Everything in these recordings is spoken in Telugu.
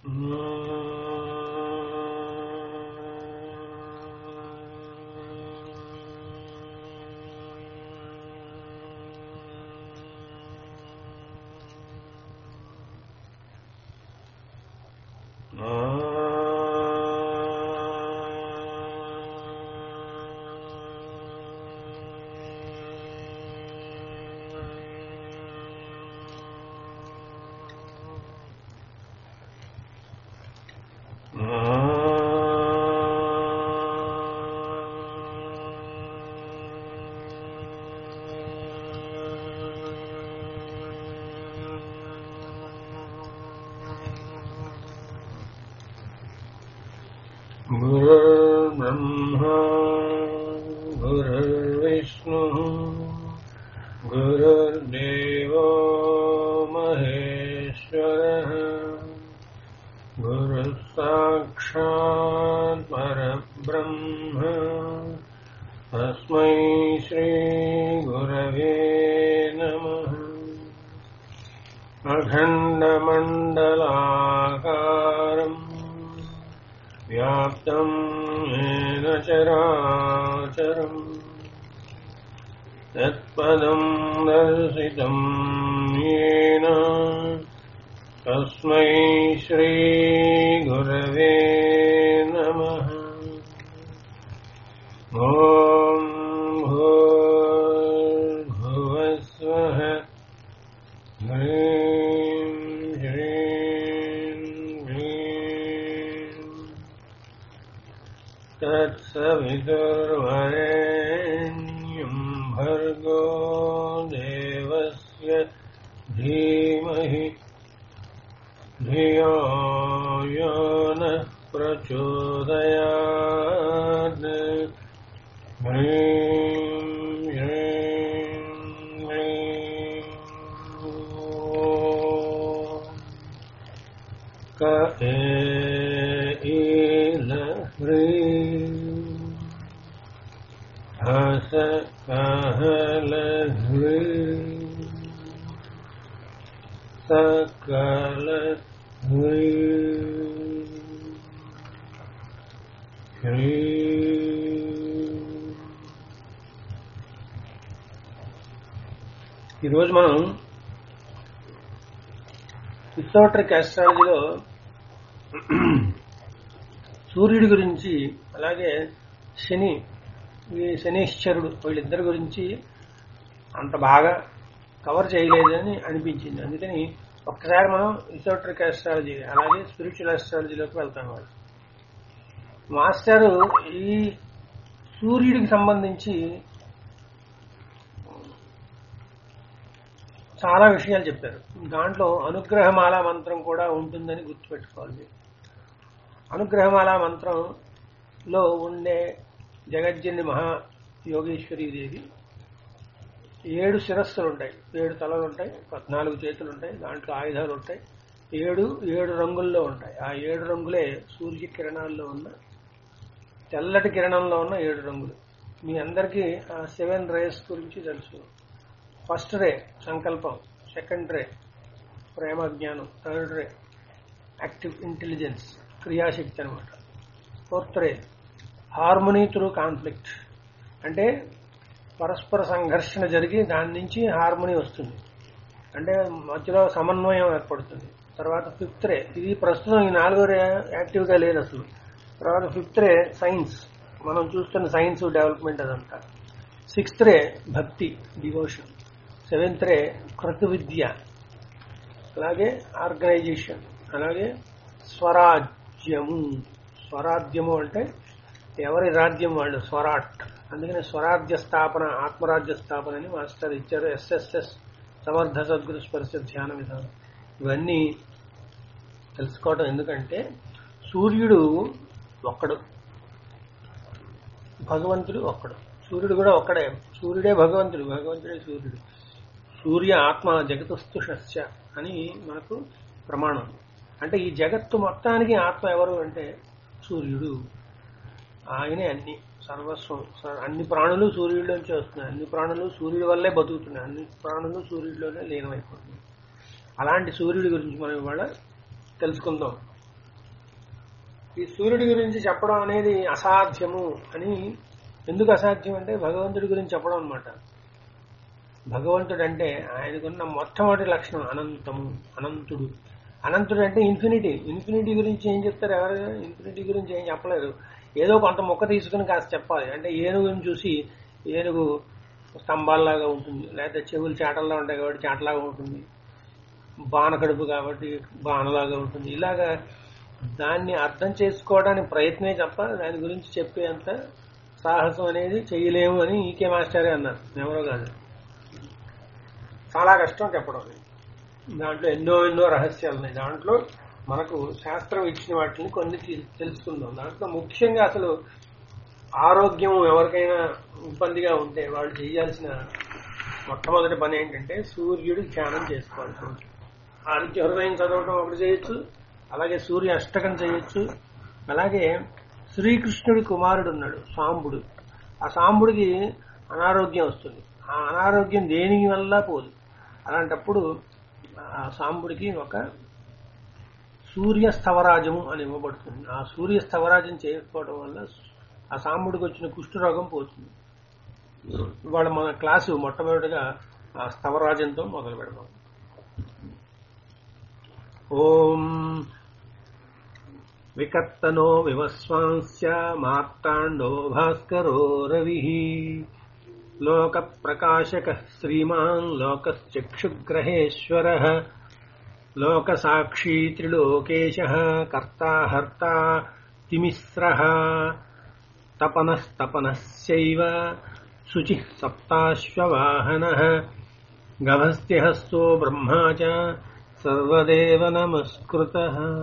गुरुर्ब्रह्मा गुरुर्विष्णुः गुरुर्देवो महेश्वरः गुरुः साक्षात् परब्रह्म तस्मै श्रीगुरवे नमः अखण्डमण्डलाकारम् व्याप्तम् येन चराचरम् यत्पदम् दर्शितम् येन तस्मै श्रीगुरवे नमः ॐ भूर्भुवस्वः ह्रीं श्रीं क्लीं तत्सवितुर्वरेण्यम् भर्गो देवस्य धीमहि धियो यो नः प्रचोदयात् ह्रीं श्रीं क्लीं ॐ क एल ह्रीं हस कहल ह्रीं सकल ह्रीं ह्रीं ఈరోజు మనం ఇసోట్రిక్ ఆస్ట్రాలజీలో సూర్యుడి గురించి అలాగే శని ఈ శనీశ్వరుడు వీళ్ళిద్దరి గురించి అంత బాగా కవర్ చేయలేదని అనిపించింది అందుకని ఒక్కసారి మనం ఇసోట్రిక్ ఆస్ట్రాలజీ అలాగే స్పిరిచువల్ ఆస్ట్రాలజీలోకి వెళ్తాం వాళ్ళు మాస్టారు ఈ సూర్యుడికి సంబంధించి చాలా విషయాలు చెప్పారు దాంట్లో అనుగ్రహమాల మంత్రం కూడా ఉంటుందని గుర్తుపెట్టుకోవాలి మీరు. అనుగ్రహమాల మంత్రంలో ఉండే జగజ్జని మహా యోగేశ్వరీ దేవి ఏడు శిరస్సులు ఉంటాయి ఏడు తలలు ఉంటాయి పద్నాలుగు చేతులు ఉంటాయి దాంట్లో ఆయుధాలు ఉంటాయి ఏడు ఏడు రంగుల్లో ఉంటాయి ఆ ఏడు రంగులే సూర్య కిరణాల్లో ఉన్న తెల్లటి కిరణంలో ఉన్న ఏడు రంగులు మీ అందరికీ ఆ సెవెన్ రేస్ గురించి తెలుసు ఫస్ట్ రే సంకల్పం సెకండ్ రే ప్రేమ జ్ఞానం థర్డ్ రే యాక్టివ్ ఇంటెలిజెన్స్ క్రియాశక్తి అనమాట fourth ray harmony through conflict అంటే పరస్పర సంఘర్షణ జరిగి దాని నుంచి హార్మోనీ వస్తుంది అంటే మధ్యలో సమన్వయం ఏర్పడుతుంది తర్వాత ఫిఫ్త్ రే ఇది ప్రస్తుతం ఈ నాలుగో రే యాక్టివ్గా లేదు అసలు తర్వాత ఫిఫ్త్ రే సైన్స్ మనం చూస్తున్న సైన్స్ డెవలప్మెంట్ అదంతా సిక్స్త్ రే భక్తి డివోషన్ సెవెంత్ రే కృత విద్య అలాగే ఆర్గనైజేషన్ అలాగే స్వరాజ్యము స్వరాజ్యము అంటే ఎవరి రాజ్యం వాళ్ళు స్వరాట్ అందుకని స్వరాజ్య స్థాపన ఆత్మరాజ్య స్థాపన అని మాస్టర్ ఇచ్చారు ఎస్ఎస్ఎస్ సమర్థ సద్గురు స్పర్శ ధ్యాన విధానం ఇవన్నీ తెలుసుకోవటం ఎందుకంటే సూర్యుడు ఒక్కడు భగవంతుడు ఒక్కడు సూర్యుడు కూడా ఒక్కడే సూర్యుడే భగవంతుడు భగవంతుడే సూర్యుడు సూర్య ఆత్మ జగతుస్తుషస్య అని మనకు ప్రమాణం అంటే ఈ జగత్తు మొత్తానికి ఆత్మ ఎవరు అంటే సూర్యుడు ఆయనే అన్ని సర్వస్వం స- అన్ని ప్రాణులు సూర్యుడిలోంచి వస్తున్నాయి అన్ని ప్రాణులు సూర్యుడి వల్లే బతుకుతున్నాయి అన్ని ప్రాణులు సూర్యుడిలోనే లీనమైపోతున్నాయి అలాంటి సూర్యుడి గురించి మనం ఇవాళ తెలుసుకుందాం ఈ సూర్యుడి గురించి చెప్పడం అనేది అసాధ్యము అని ఎందుకు అసాధ్యం అంటే భగవంతుడి గురించి చెప్పడం అనమాట భగవంతుడు అంటే ఆయనకున్న మొట్టమొదటి లక్షణం అనంతము అనంతుడు అనంతుడు అంటే ఇన్ఫినిటీ ఇన్ఫినిటీ గురించి ఏం చెప్తారు ఎవరు ఇన్ఫినిటీ గురించి ఏం చెప్పలేరు ఏదో కొంత మొక్క తీసుకుని కాస్త చెప్పాలి అంటే ఏనుగుని చూసి ఏనుగు స్తంభాల్లాగా ఉంటుంది లేకపోతే చెవులు చాటల్లా ఉంటాయి కాబట్టి చాటలాగా ఉంటుంది బాణ కడుపు కాబట్టి బాణలాగా ఉంటుంది ఇలాగా దాన్ని అర్థం చేసుకోవడానికి ప్రయత్నమే తప్ప దాని గురించి చెప్పేంత సాహసం అనేది చేయలేము అని ఈకే మాస్టరే అన్నారు ఎవరో కాదు చాలా కష్టం చెప్పడం అది. దాంట్లో ఎన్నో ఎన్నో రహస్యాలు ఉన్నాయి దాంట్లో మనకు శాస్త్రం ఇచ్చిన వాటిని కొన్ని తె- తెలుసుకుందాం దాంట్లో ముఖ్యంగా అసలు ఆరోగ్యం ఎవరికైనా ఇబ్బందిగా ఉంటే వాళ్ళు చేయాల్సిన మొట్టమొదటి పని ఏంటంటే సూర్యుడి ధ్యానం చేసుకోవాల్సి ఉంటుంది ఆదిత్య హృదయం చదవటం ఒకటి చేయొచ్చు అలాగే సూర్య అష్టకం చేయొచ్చు అలాగే శ్రీకృష్ణుడి కుమారుడు ఉన్నాడు సాంబుడు ఆ సాంబుడికి అనారోగ్యం వస్తుంది ఆ అనారోగ్యం దేని వల్ల పోదు అలాంటప్పుడు ఆ సాంబుడికి ఒక సూర్య స్థవరాజము అని ఇవ్వబడుతుంది ఆ సూర్య స్థవరాజం చేయకపోవడం వల్ల ఆ సాంబుడికి వచ్చిన కుష్ఠరోగం పోతుంది ఇవాళ మన క్లాసు మొట్టమొదటిగా ఆ స్థవరాజంతో మొదలు పెడదాం ఓం వికర్తనో వివస్వాంస్య మార్తాండో భాస్కరో రవి లోక ప్రకాశక శ్రీమాన్ లోకశ్చక్షుగ్రహేశ్వర లోక సాక్షీ త్రిలోకేశ కర్తా హర్తా తిమిస్ర తపనస్తపనస్యైవ శుచి సప్తాశ్వవాహన గభస్తిహస్తో బ్రహ్మా చ సర్వదేవ నమస్కృత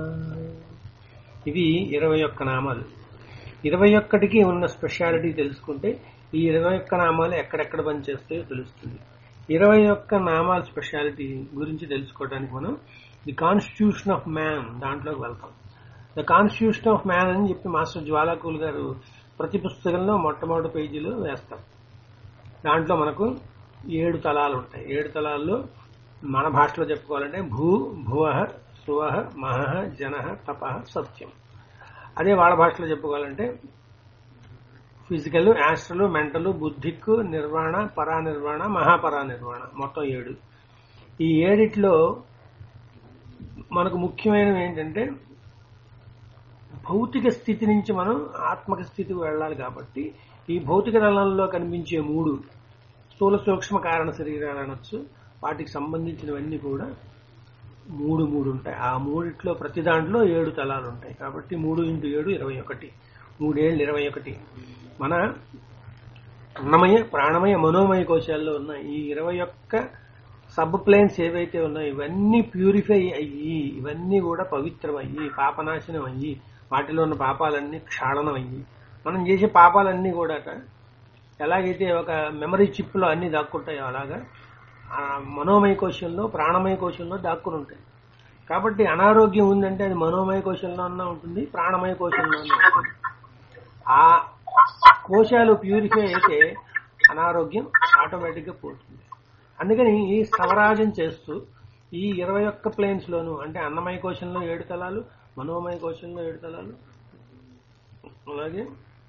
ఇవి ఇరవై ఒక్క నామాలు ఇరవై ఒక్కటికి ఉన్న స్పెషాలిటీ తెలుసుకుంటే ఈ ఇరవై ఒక్క నామాలు ఎక్కడెక్కడ పనిచేస్తాయో తెలుస్తుంది ఇరవై ఒక్క నామాల స్పెషాలిటీ గురించి తెలుసుకోవడానికి మనం ది కాన్స్టిట్యూషన్ ఆఫ్ మ్యాన్ దాంట్లోకి వెళ్తాం ద కాన్స్టిట్యూషన్ ఆఫ్ మ్యాన్ అని చెప్పి మాస్టర్ జ్వాలాకూల్ గారు ప్రతి పుస్తకంలో మొట్టమొదటి పేజీలో వేస్తారు దాంట్లో మనకు ఏడు తలాలు ఉంటాయి ఏడు తలాల్లో మన భాషలో చెప్పుకోవాలంటే భూ భువ సువ మహ జన తప సత్యం అదే వాళ్ళ భాషలో చెప్పుకోవాలంటే ఫిజికల్ యాస్ట్రల్ మెంటల్ బుద్ధిక్ నిర్వాణ పరానిర్వాణ మహాపరానిర్వాణ మొత్తం ఏడు ఈ ఏడిట్లో మనకు ముఖ్యమైనవి ఏంటంటే భౌతిక స్థితి నుంచి మనం ఆత్మక స్థితికి వెళ్ళాలి కాబట్టి ఈ భౌతిక తలంలో కనిపించే మూడు స్థూల సూక్ష్మ కారణ శరీరాలు అనొచ్చు వాటికి సంబంధించినవన్నీ కూడా మూడు మూడు ఉంటాయి ఆ మూడిట్లో ప్రతి దాంట్లో ఏడు తలాలు ఉంటాయి కాబట్టి మూడు ఇంటూ ఏడు ఇరవై ఒకటి మూడేళ్ళు ఇరవై ఒకటి మన అన్నమయ ప్రాణమయ మనోమయ కోశాల్లో ఉన్న ఈ ఇరవై ఒక్క సబ్ ప్లేన్స్ ఏవైతే ఉన్నాయో ఇవన్నీ ప్యూరిఫై అయ్యి ఇవన్నీ కూడా పవిత్రమయ్యి పాపనాశనం అయ్యి వాటిలో ఉన్న పాపాలన్నీ క్షాళనం అయ్యి మనం చేసే పాపాలన్నీ కూడా ఎలాగైతే ఒక మెమరీ చిప్లో అన్ని దాక్కుంటాయో అలాగా ఆ మనోమయ కోశంలో ప్రాణమయ కోశంలో దాక్కుని ఉంటాయి కాబట్టి అనారోగ్యం ఉందంటే అది మనోమయ కోశంలో అన్నా ఉంటుంది ప్రాణమయ కోశంలో అన్నా ఉంటుంది ఆ కోశాలు ప్యూరిఫై అయితే అనారోగ్యం ఆటోమేటిక్ గా పోతుంది అందుకని ఈ సవరాజం చేస్తూ ఈ ఇరవై ఒక్క ప్లేన్స్ లోను అంటే అన్నమయ కోశంలో ఏడు తలాలు మనోమయ కోశంలో ఏడు తలాలు అలాగే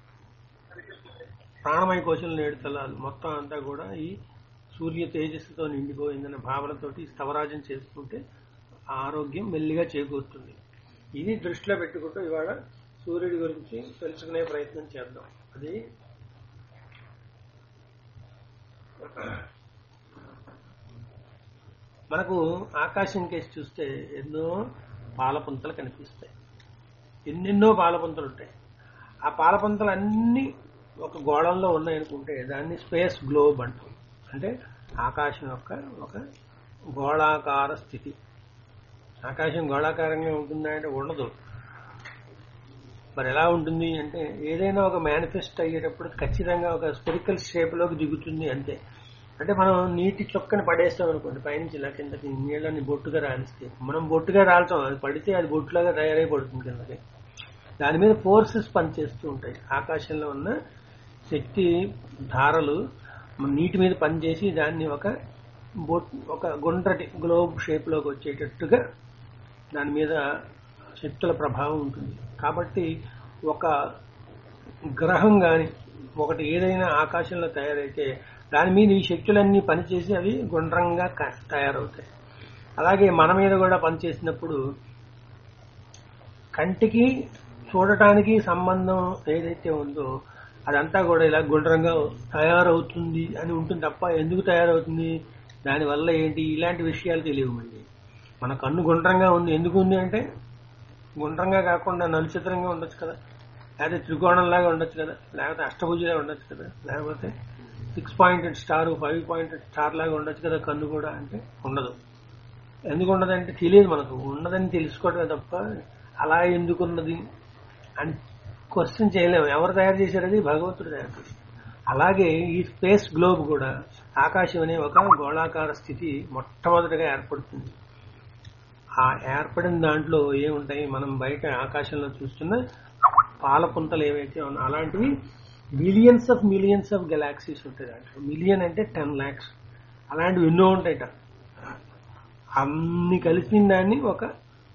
ప్రాణమయ కోశంలో ఏడు తలాలు మొత్తం అంతా కూడా ఈ సూర్య తేజస్సుతో నిండిపోయిందనే భావనతోటి స్తవరాజం చేసుకుంటే ఆరోగ్యం మెల్లిగా చేకూరుతుంది ఇది దృష్టిలో పెట్టుకుంటూ ఇవాళ సూర్యుడి గురించి తెలుసుకునే ప్రయత్నం చేద్దాం అది మనకు ఆకాశం కేసి చూస్తే ఎన్నో పాలపుంతలు కనిపిస్తాయి ఎన్నెన్నో పాలపుంతలు ఉంటాయి ఆ పాలపుంతలు అన్ని ఒక గోళంలో ఉన్నాయనుకుంటే దాన్ని స్పేస్ గ్లోబ్ అంటాం అంటే ఆకాశం యొక్క ఒక గోళాకార స్థితి ఆకాశం గోళాకారంగా ఉంటుందా అంటే ఉండదు మరి ఎలా ఉంటుంది అంటే ఏదైనా ఒక మేనిఫెస్ట్ అయ్యేటప్పుడు ఖచ్చితంగా ఒక స్పెరికల్ షేప్ లోకి దిగుతుంది అంతే అంటే మనం నీటి చొక్కని పడేస్తాం అనుకోండి పైనుంచి ఇలా కిందకి నీళ్ళని బొట్టుగా రాలిస్తే మనం బొట్టుగా రాల్చాం అది పడితే అది బొట్టులాగా తయారై పడుతుంది కిందకి దాని మీద ఫోర్సెస్ పనిచేస్తూ ఉంటాయి ఆకాశంలో ఉన్న శక్తి ధారలు మన నీటి మీద పనిచేసి దాన్ని ఒక బొట్ ఒక గుండ్రటి గ్లోబ్ షేప్ లోకి వచ్చేటట్టుగా దాని మీద శక్తుల ప్రభావం ఉంటుంది కాబట్టి ఒక గ్రహం గాని ఒకటి ఏదైనా ఆకాశంలో తయారైతే దాని మీద ఈ శక్తులన్నీ పనిచేసి అవి గుండ్రంగా క- తయారవుతాయి అలాగే మన మీద కూడా పనిచేసినప్పుడు కంటికి చూడటానికి సంబంధం ఏదైతే ఉందో అదంతా కూడా ఇలా గుండ్రంగా తయారవుతుంది అని ఉంటుంది తప్ప ఎందుకు తయారవుతుంది దానివల్ల ఏంటి ఇలాంటి విషయాలు తెలియవు మళ్ళీ మన కన్ను గుండ్రంగా ఉంది ఎందుకు ఉంది అంటే గుండ్రంగా కాకుండా నలుచిత్రంగా ఉండొచ్చు కదా లేకపోతే త్రికోణంలాగా ఉండొచ్చు కదా లేకపోతే అష్టభుజలా ఉండొచ్చు కదా లేకపోతే six pointed star five pointed star లాగా ఉండొచ్చు కదా కన్ను కూడా అంటే ఉండదు ఎందుకు ఉండదంటే తెలియదు మనకు ఉన్నదని తెలుసుకోవడమే తప్ప అలా ఎందుకున్నది అని క్వశ్చన్ చేయలేము ఎవరు తయారు చేశారు అది భగవంతుడు తయారు చేశారు అలాగే ఈ స్పేస్ గ్లోబ్ కూడా ఆకాశం అనే ఒక గోళాకార స్థితి మొట్టమొదటిగా ఏర్పడుతుంది ఆ ఏర్పడిన దాంట్లో ఏముంటాయి మనం బయట ఆకాశంలో చూస్తున్న పాల పుంతలు ఏవైతే ఉన్నాయో అలాంటివి millions of millions of galaxies ఉంటాయి దాంట్లో మిలియన్ అంటే టెన్ ల్యాక్స్ అలాంటివి ఎన్నో ఉంటాయట అన్ని కలిసిన దాన్ని ఒక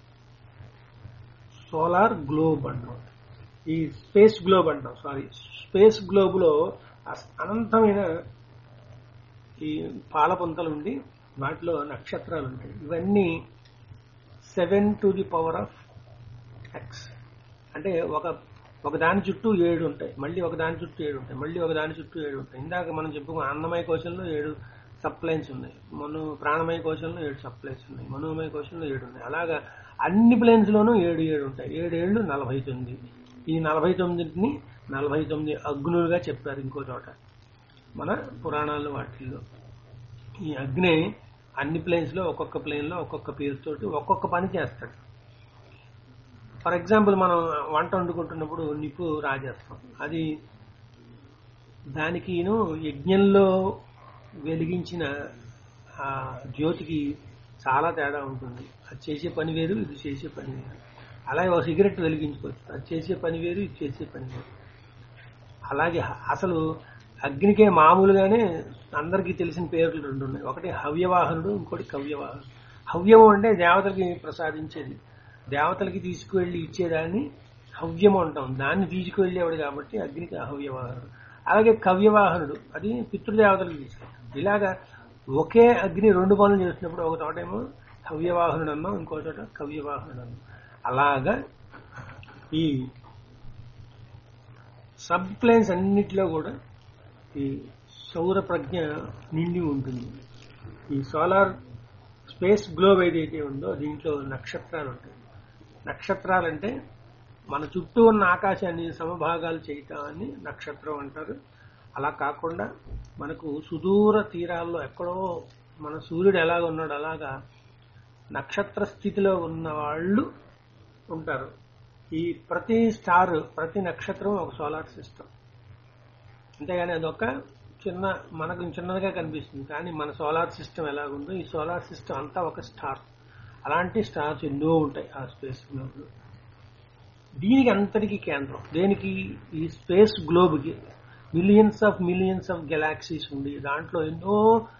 సోలార్ గ్లోబ్ అంటాం ఈ స్పేస్ గ్లోబ్ అంటాం సారీ స్పేస్ గ్లోబ్ లో అస్- అనంతమైన ఈ పాల పుంతలు ఉండి వాటిలో నక్షత్రాలు ఉంటాయి ఇవన్నీ seven to the power of x అంటే ఒక ఒక దాని చుట్టూ ఏడు ఉంటాయి మళ్ళీ ఒక దాని చుట్టూ ఏడు ఉంటాయి మళ్ళీ ఒక దాని చుట్టూ ఏడు ఉంటాయి ఇందాక మనం చెప్పుకున్న అన్నమయ కోశంలో ఏడు సప్లైన్స్ ఉన్నాయి మను ప్రాణమయ కోశంలో ఏడు సప్లైన్స్ ఉన్నాయి మనోమయ కోశంలో ఏడు ఉన్నాయి అలాగా అన్ని ప్లేన్స్ లోనూ ఏడు ఏడు ఉంటాయి ఏడు ఏళ్ళు నలభై తొమ్మిది ఈ నలభై తొమ్మిదిని నలభై తొమ్మిది అగ్నులుగా చెప్పారు ఇంకో చోట మన పురాణాల్లో వాటిల్లో ఈ అగ్ని అన్ని ప్లేన్స్ లో ఒక్కొక్క ప్లేన్ లో ఒక్కొక్క పేరుతోటి ఒక్కొక్క పని చేస్తాడు ఫర్ ఎగ్జాంపుల్ మనం వంట వండుకుంటున్నప్పుడు నిప్పు రాజేస్తాం అది దానికిను యజ్ఞంలో వెలిగించిన ఆ జ్యోతికి చాలా తేడా ఉంటుంది అది చేసే పని వేరు ఇది చేసే పని వేరు అలాగే ఒక సిగరెట్ వెలిగించుకోవచ్చు అది చేసే పని వేరు ఇది చేసే పని వేరు అలాగే హ- అసలు అగ్నికే మామూలుగానే అందరికీ తెలిసిన పేర్లు రెండు ఉన్నాయి ఒకటి హవ్యవాహనుడు ఇంకోటి కవ్యవాహనుడు హవ్యము అంటే దేవతలకి ప్రసాదించేది దేవతలకి తీసుకువెళ్లి ఇచ్చేదాన్ని హవ్యము అంటాం దాన్ని తీసుకువెళ్ళేవాడు కాబట్టి అగ్నికి అహవ్యవాహనుడు అలాగే కవ్యవాహనుడు అది పితృదేవతలకు తీసుకెళ్ళి ఇలాగా ఒకే అగ్ని రెండు పనులు చేసినప్పుడు ఒక చోటేమో హవ్యవాహనుడు అన్నాం ఇంకో చోట కవ్యవాహనుడు అన్నాం అలాగా ఈ సబ్ ప్లేన్స్ అన్నిటిలో కూడా ఈ సౌర ప్రజ్ఞ నిండి ఉంటుంది ఈ సోలార్ స్పేస్ గ్లోబ్ ఏదైతే ఉందో దీంట్లో నక్షత్రాలు ఉంటాయి నక్షత్రాలంటే మన చుట్టూ ఉన్న ఆకాశాన్ని సమభాగాలు చేయటాన్ని నక్షత్రం అంటారు అలా కాకుండా మనకు సుదూర తీరాల్లో ఎక్కడో మన సూర్యుడు ఎలాగ ఉన్నాడు అలాగా నక్షత్ర స్థితిలో ఉన్న వాళ్ళు ఉంటారు ఈ ప్రతి స్టార్ ప్రతి నక్షత్రం ఒక సోలార్ సిస్టమ్ అంతేగాని అదొక చిన్న మనకు చిన్నదిగా కనిపిస్తుంది కానీ మన సోలార్ సిస్టమ్ ఎలాగుందో ఈ సోలార్ సిస్టమ్ అంతా ఒక స్టార్ అలాంటి స్టార్స్ ఎన్నో ఉంటాయి ఆ స్పేస్ గ్లోబ్ దీనికి అంతటికి కేంద్రం దేనికి ఈ స్పేస్ గ్లోబ్కి millions of millions of galaxies ఉండి దాంట్లో ఎన్నో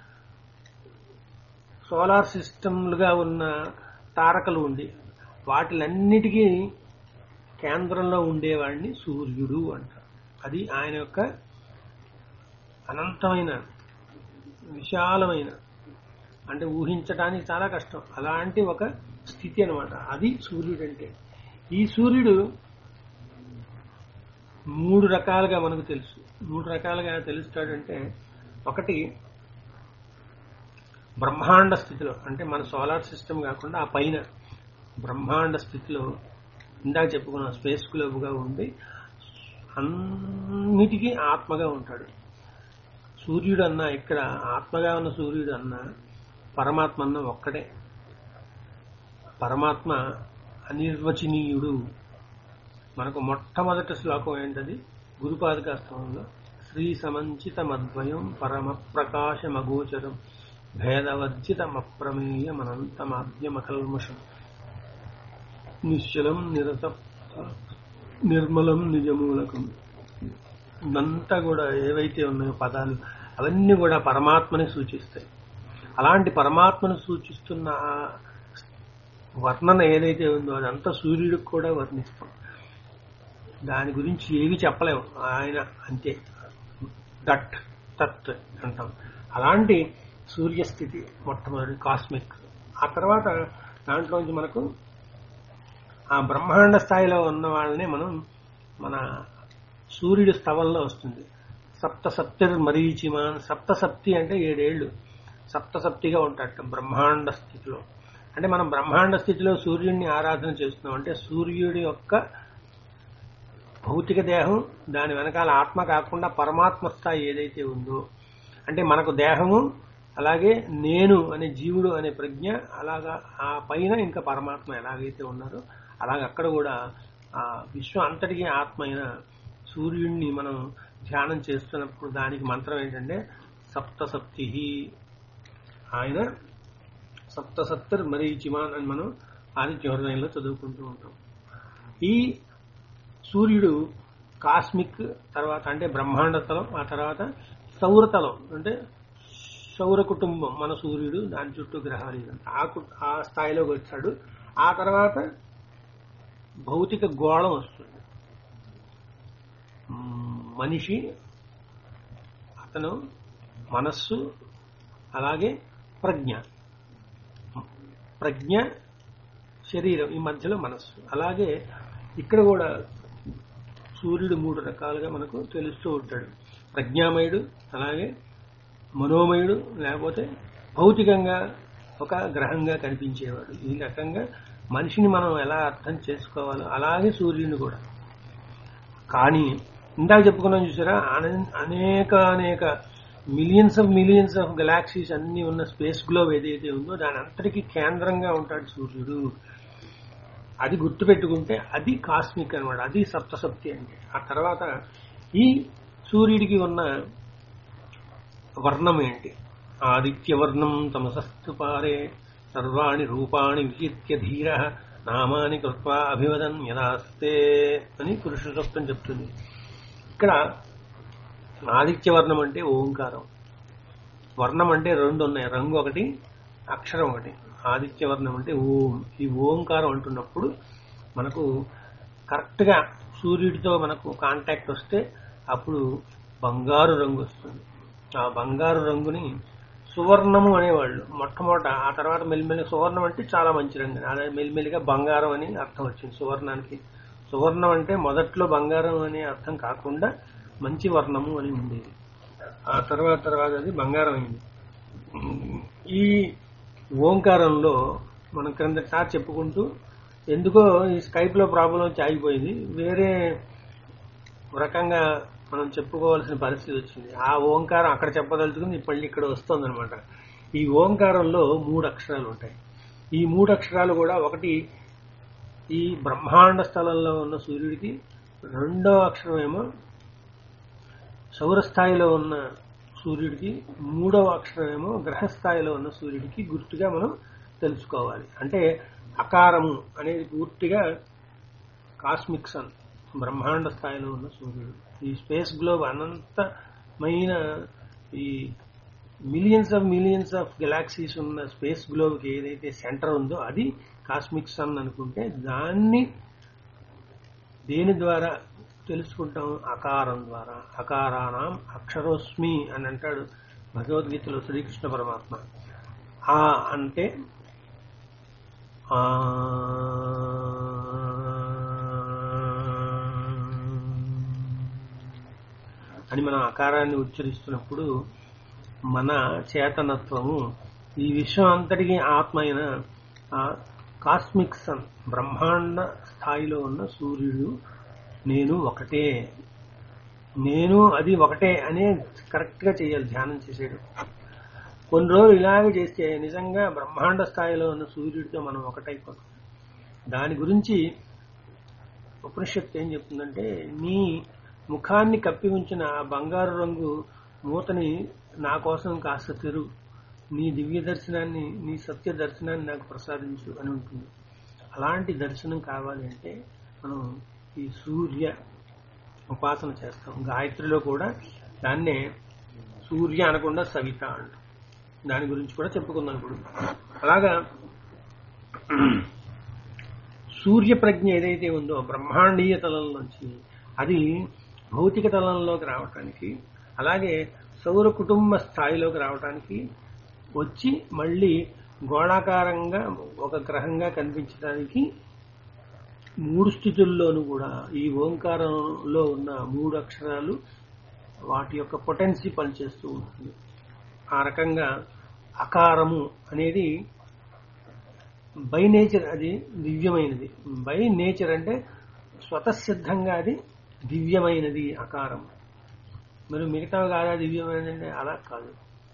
సోలార్ సిస్టమ్లుగా ఉన్న తారకలు ఉండి వాటిలన్నిటికీ కేంద్రంలో ఉండేవాడిని సూర్యుడు అంటారు అది ఆయన యొక్క అనంతమైన విశాలమైన అంటే ఊహించడానికి చాలా కష్టం అలాంటి ఒక స్థితి అన్నమాట అది సూర్యుడు అంటే ఈ సూర్యుడు మూడు రకాలుగా మనకు తెలుసు మూడు రకాలుగా తెలుస్తాడంటే ఒకటి బ్రహ్మాండ స్థితిలో అంటే మన సోలార్ సిస్టమ్ కాకుండా ఆ పైన బ్రహ్మాండ స్థితిలో ఇందాక చెప్పుకున్న స్పేస్ గ్లోబ్గా ఉండి అన్నిటికీ ఆత్మగా ఉంటాడు సూర్యుడు అన్న ఇక్కడ ఆత్మగా ఉన్న సూర్యుడు అన్న పరమాత్మ అన్న ఒక్కడే పరమాత్మ అనిర్వచనీయుడు మనకు మొట్టమొదటి శ్లోకం ఏంటది గురుపాదకాష్టమంలో శ్రీ సమంచిత మద్వయం పరమ ప్రకాశమగోచరం భేదవర్జితమప్రమేయమనంతమాద్యమకల్మషం నిశ్చలం నిరత నిర్మలం నిజమూలకం ఇదంతా కూడా ఏవైతే ఉన్నాయో పదాలు అవన్నీ కూడా పరమాత్మని సూచిస్తాయి అలాంటి పరమాత్మను సూచిస్తున్న ఆ వర్ణన ఏదైతే ఉందో అదంతా సూర్యుడికి కూడా వర్ణిస్తాం దాని గురించి ఏవి చెప్పలేము ఆయన అంతే దట్ తత్ అంటాం అలాంటి సూర్యస్థితి మొట్టమొదటి కాస్మిక్ ఆ తర్వాత దాంట్లోంచి మనకు ఆ బ్రహ్మాండ స్థాయిలో ఉన్న వాళ్ళని మనం మన సూర్యుడి స్థవంలో వస్తుంది సప్త సప్తిర్ మరీచిమాన్ సప్త సప్తి అంటే ఏడేళ్లు సప్త సప్తిగా ఉంటాడట బ్రహ్మాండ స్థితిలో అంటే మనం బ్రహ్మాండ స్థితిలో సూర్యుడిని ఆరాధన చేస్తున్నాం అంటే సూర్యుడి యొక్క భౌతిక దేహం దాని వెనకాల ఆత్మ కాకుండా పరమాత్మ స్థాయి ఏదైతే ఉందో అంటే మనకు దేహము అలాగే నేను అనే జీవుడు అనే ప్రజ్ఞ అలాగా ఆ పైన ఇంకా పరమాత్మ ఎలాగైతే ఉన్నారో అలాగే అక్కడ కూడా ఆ విశ్వం అంతటికీ ఆత్మ అయిన సూర్యుడిని మనం ధ్యానం చేస్తున్నప్పుడు దానికి మంత్రం ఏంటంటే సప్తసప్తి ఆయన సప్తసప్తర్ మరీచిమాన్ అని మనం ఆదిత్య హృదయంలో చదువుకుంటూ ఉంటాం ఈ సూర్యుడు కాస్మిక్ తర్వాత అంటే బ్రహ్మాండ తలం ఆ తర్వాత సౌరతలం అంటే సౌర కుటుంబం మన సూర్యుడు దాని చుట్టూ గ్రహాలు ఇదంతా. ఆ కు- ఆ స్థాయిలోకి వచ్చాడు ఆ తర్వాత భౌతిక గోళం వస్తుంది మ్మ్, మనిషి అతను మనస్సు అలాగే ప్రజ్ఞ ప్రజ్ఞ శరీరం ఈ మధ్యలో మనస్సు అలాగే ఇక్కడ కూడా సూర్యుడు మూడు రకాలుగా మనకు తెలుస్తూ ఉంటాడు ప్రజ్ఞామయుడు అలాగే మనోమయుడు లేకపోతే భౌతికంగా ఒక గ్రహంగా కనిపించేవాడు ఈ రకంగా మనిషిని మనం ఎలా అర్థం చేసుకోవాలో అలాగే సూర్యుని కూడా కానీ ఇందాక చెప్పుకున్నాం చూసారా అనే- అనేక అనేక millions of millions of galaxies అన్ని ఉన్న స్పేస్ గ్లోబ్ ఏదైతే ఉందో దాని అంతటికీ కేంద్రంగా ఉంటాడు సూర్యుడు అది గుర్తుపెట్టుకుంటే అది కాస్మిక్ అన్నమాట అది సప్తసప్తి అంటే ఆ తర్వాత ఈ సూర్యుడికి ఉన్న వర్ణం ఏంటి ఆదిత్యవర్ణం తమసస్తు పారే సర్వాణి రూపాణి విచిత్య ధీర నామాని కృత్వా అభివదన్ యదాస్తే అని పురుష సూక్తం చెప్తుంది ఇక్కడ ఆదిత్యవర్ణం అంటే ఓంకారం వర్ణం అంటే రెండు ఉన్నాయి రంగు ఒకటి అక్షరం ఒకటి ఆదిత్యవర్ణం అంటే ఓం ఈ ఓంకారం అంటున్నప్పుడు మనకు కరెక్ట్గా సూర్యుడితో మనకు కాంటాక్ట్ వస్తే అప్పుడు బంగారు రంగు వస్తుంది ఆ బంగారు రంగుని సువర్ణము అనేవాళ్ళు మొట్టమొదట ఆ తర్వాత మెల్లిమెల్లి సువర్ణం అంటే చాలా మంచి రంగు అదే మెల్లిమెల్లిగా బంగారం అని అర్థం వచ్చింది సువర్ణానికి సువర్ణం అంటే మొదట్లో బంగారం అనే అర్థం కాకుండా మంచి వర్ణము అని ఉండేది ఆ తర్వాత తర్వాత అది బంగారం అయింది ఈ ఓంకారంలో మనం క్రిందసారి చెప్పుకుంటూ ఎందుకో ఈ స్కైప్ లో ప్రాబ్లం వచ్చి ఆగిపోయింది వేరే రకంగా మనం చెప్పుకోవాల్సిన పరిస్థితి వచ్చింది ఆ ఓంకారం అక్కడ చెప్పదలుచుకుంది మళ్ళీ ఇక్కడ వస్తుంది అనమాట ఈ ఓంకారంలో మూడు అక్షరాలు ఉంటాయి ఈ మూడు అక్షరాలు కూడా ఒకటి ఈ బ్రహ్మాండ స్థలంలో ఉన్న సూర్యుడికి రెండో అక్షరం ఏమో సౌరస్థాయిలో ఉన్న సూర్యుడికి మూడవ అక్షరం ఏమో గ్రహస్థాయిలో ఉన్న సూర్యుడికి గుర్తుగా మనం తెలుసుకోవాలి అంటే అకారము అనేది పూర్తిగా కాస్మిక్ సన్ బ్రహ్మాండ స్థాయిలో ఉన్న సూర్యుడు ఈ స్పేస్ గ్లోబ్ అనంతమైన ఈ millions of millions of galaxies ఉన్న స్పేస్ గ్లోబ్కి ఏదైతే సెంటర్ ఉందో అది కాస్మిక్ సన్ అనుకుంటే దాన్ని దేని ద్వారా తెలుసుకుంటాం అకారం ద్వారా అకారానాం అక్షరోస్మి అని అంటాడు భగవద్గీతలో శ్రీకృష్ణ పరమాత్మ ఆ అంటే ఆ అని మనం అకారాన్ని ఉచ్చరిస్తున్నప్పుడు మన చేతనత్వము ఈ విశ్వం అంతటికి ఆత్మ అయిన ఆ కాస్మిక్ సన్ బ్రహ్మాండ స్థాయిలో ఉన్న సూర్యుడు నేను ఒకటే నేను అది ఒకటే అనే కరెక్ట్ గా చేయాలి ధ్యానం చేసేడు కొన్ని రోజులు ఇలాగే చేస్తే నిజంగా బ్రహ్మాండ స్థాయిలో ఉన్న సూర్యుడితో మనం ఒకటైపోతాం దాని గురించి ఉపనిషత్తు ఏం చెప్తుందంటే నీ ముఖాన్ని కప్పి ఉంచిన ఆ బంగారు రంగు మూతని నా కోసం కాస్త తెరు నీ దివ్య దర్శనాన్ని నీ సత్య దర్శనాన్ని నాకు ప్రసాదించు అని ఉంటుంది అలాంటి దర్శనం కావాలి అంటే మనం ఈ సూర్య ఉపాసన చేస్తాం గాయత్రిలో కూడా దాన్నే సూర్య అనకుండా సవిత అంట దాని గురించి కూడా చెప్పుకుందాం ఇప్పుడు అలాగా సూర్య ప్రజ్ఞ ఏదైతే ఉందో బ్రహ్మాండీయ తలంలోంచి అది భౌతిక తలంలోకి రావటానికి అలాగే సౌర కుటుంబ స్థాయిలోకి రావటానికి వచ్చి మళ్ళీ గోళాకారంగా ఒక గ్రహంగా కనిపించడానికి మూడు స్థితుల్లోనూ కూడా ఈ ఓంకారంలో ఉన్న మూడు అక్షరాలు వాటి యొక్క పొటెన్సీ పనిచేస్తూ ఉంటుంది ఆ రకంగా అకారము అనేది బై నేచర్ అది దివ్యమైనది బై నేచర్ అంటే స్వతసిద్ధంగా అది దివ్యమైనది అకారం మరి మిగతా కాదా దివ్యమైనది అంటే అలా కాదు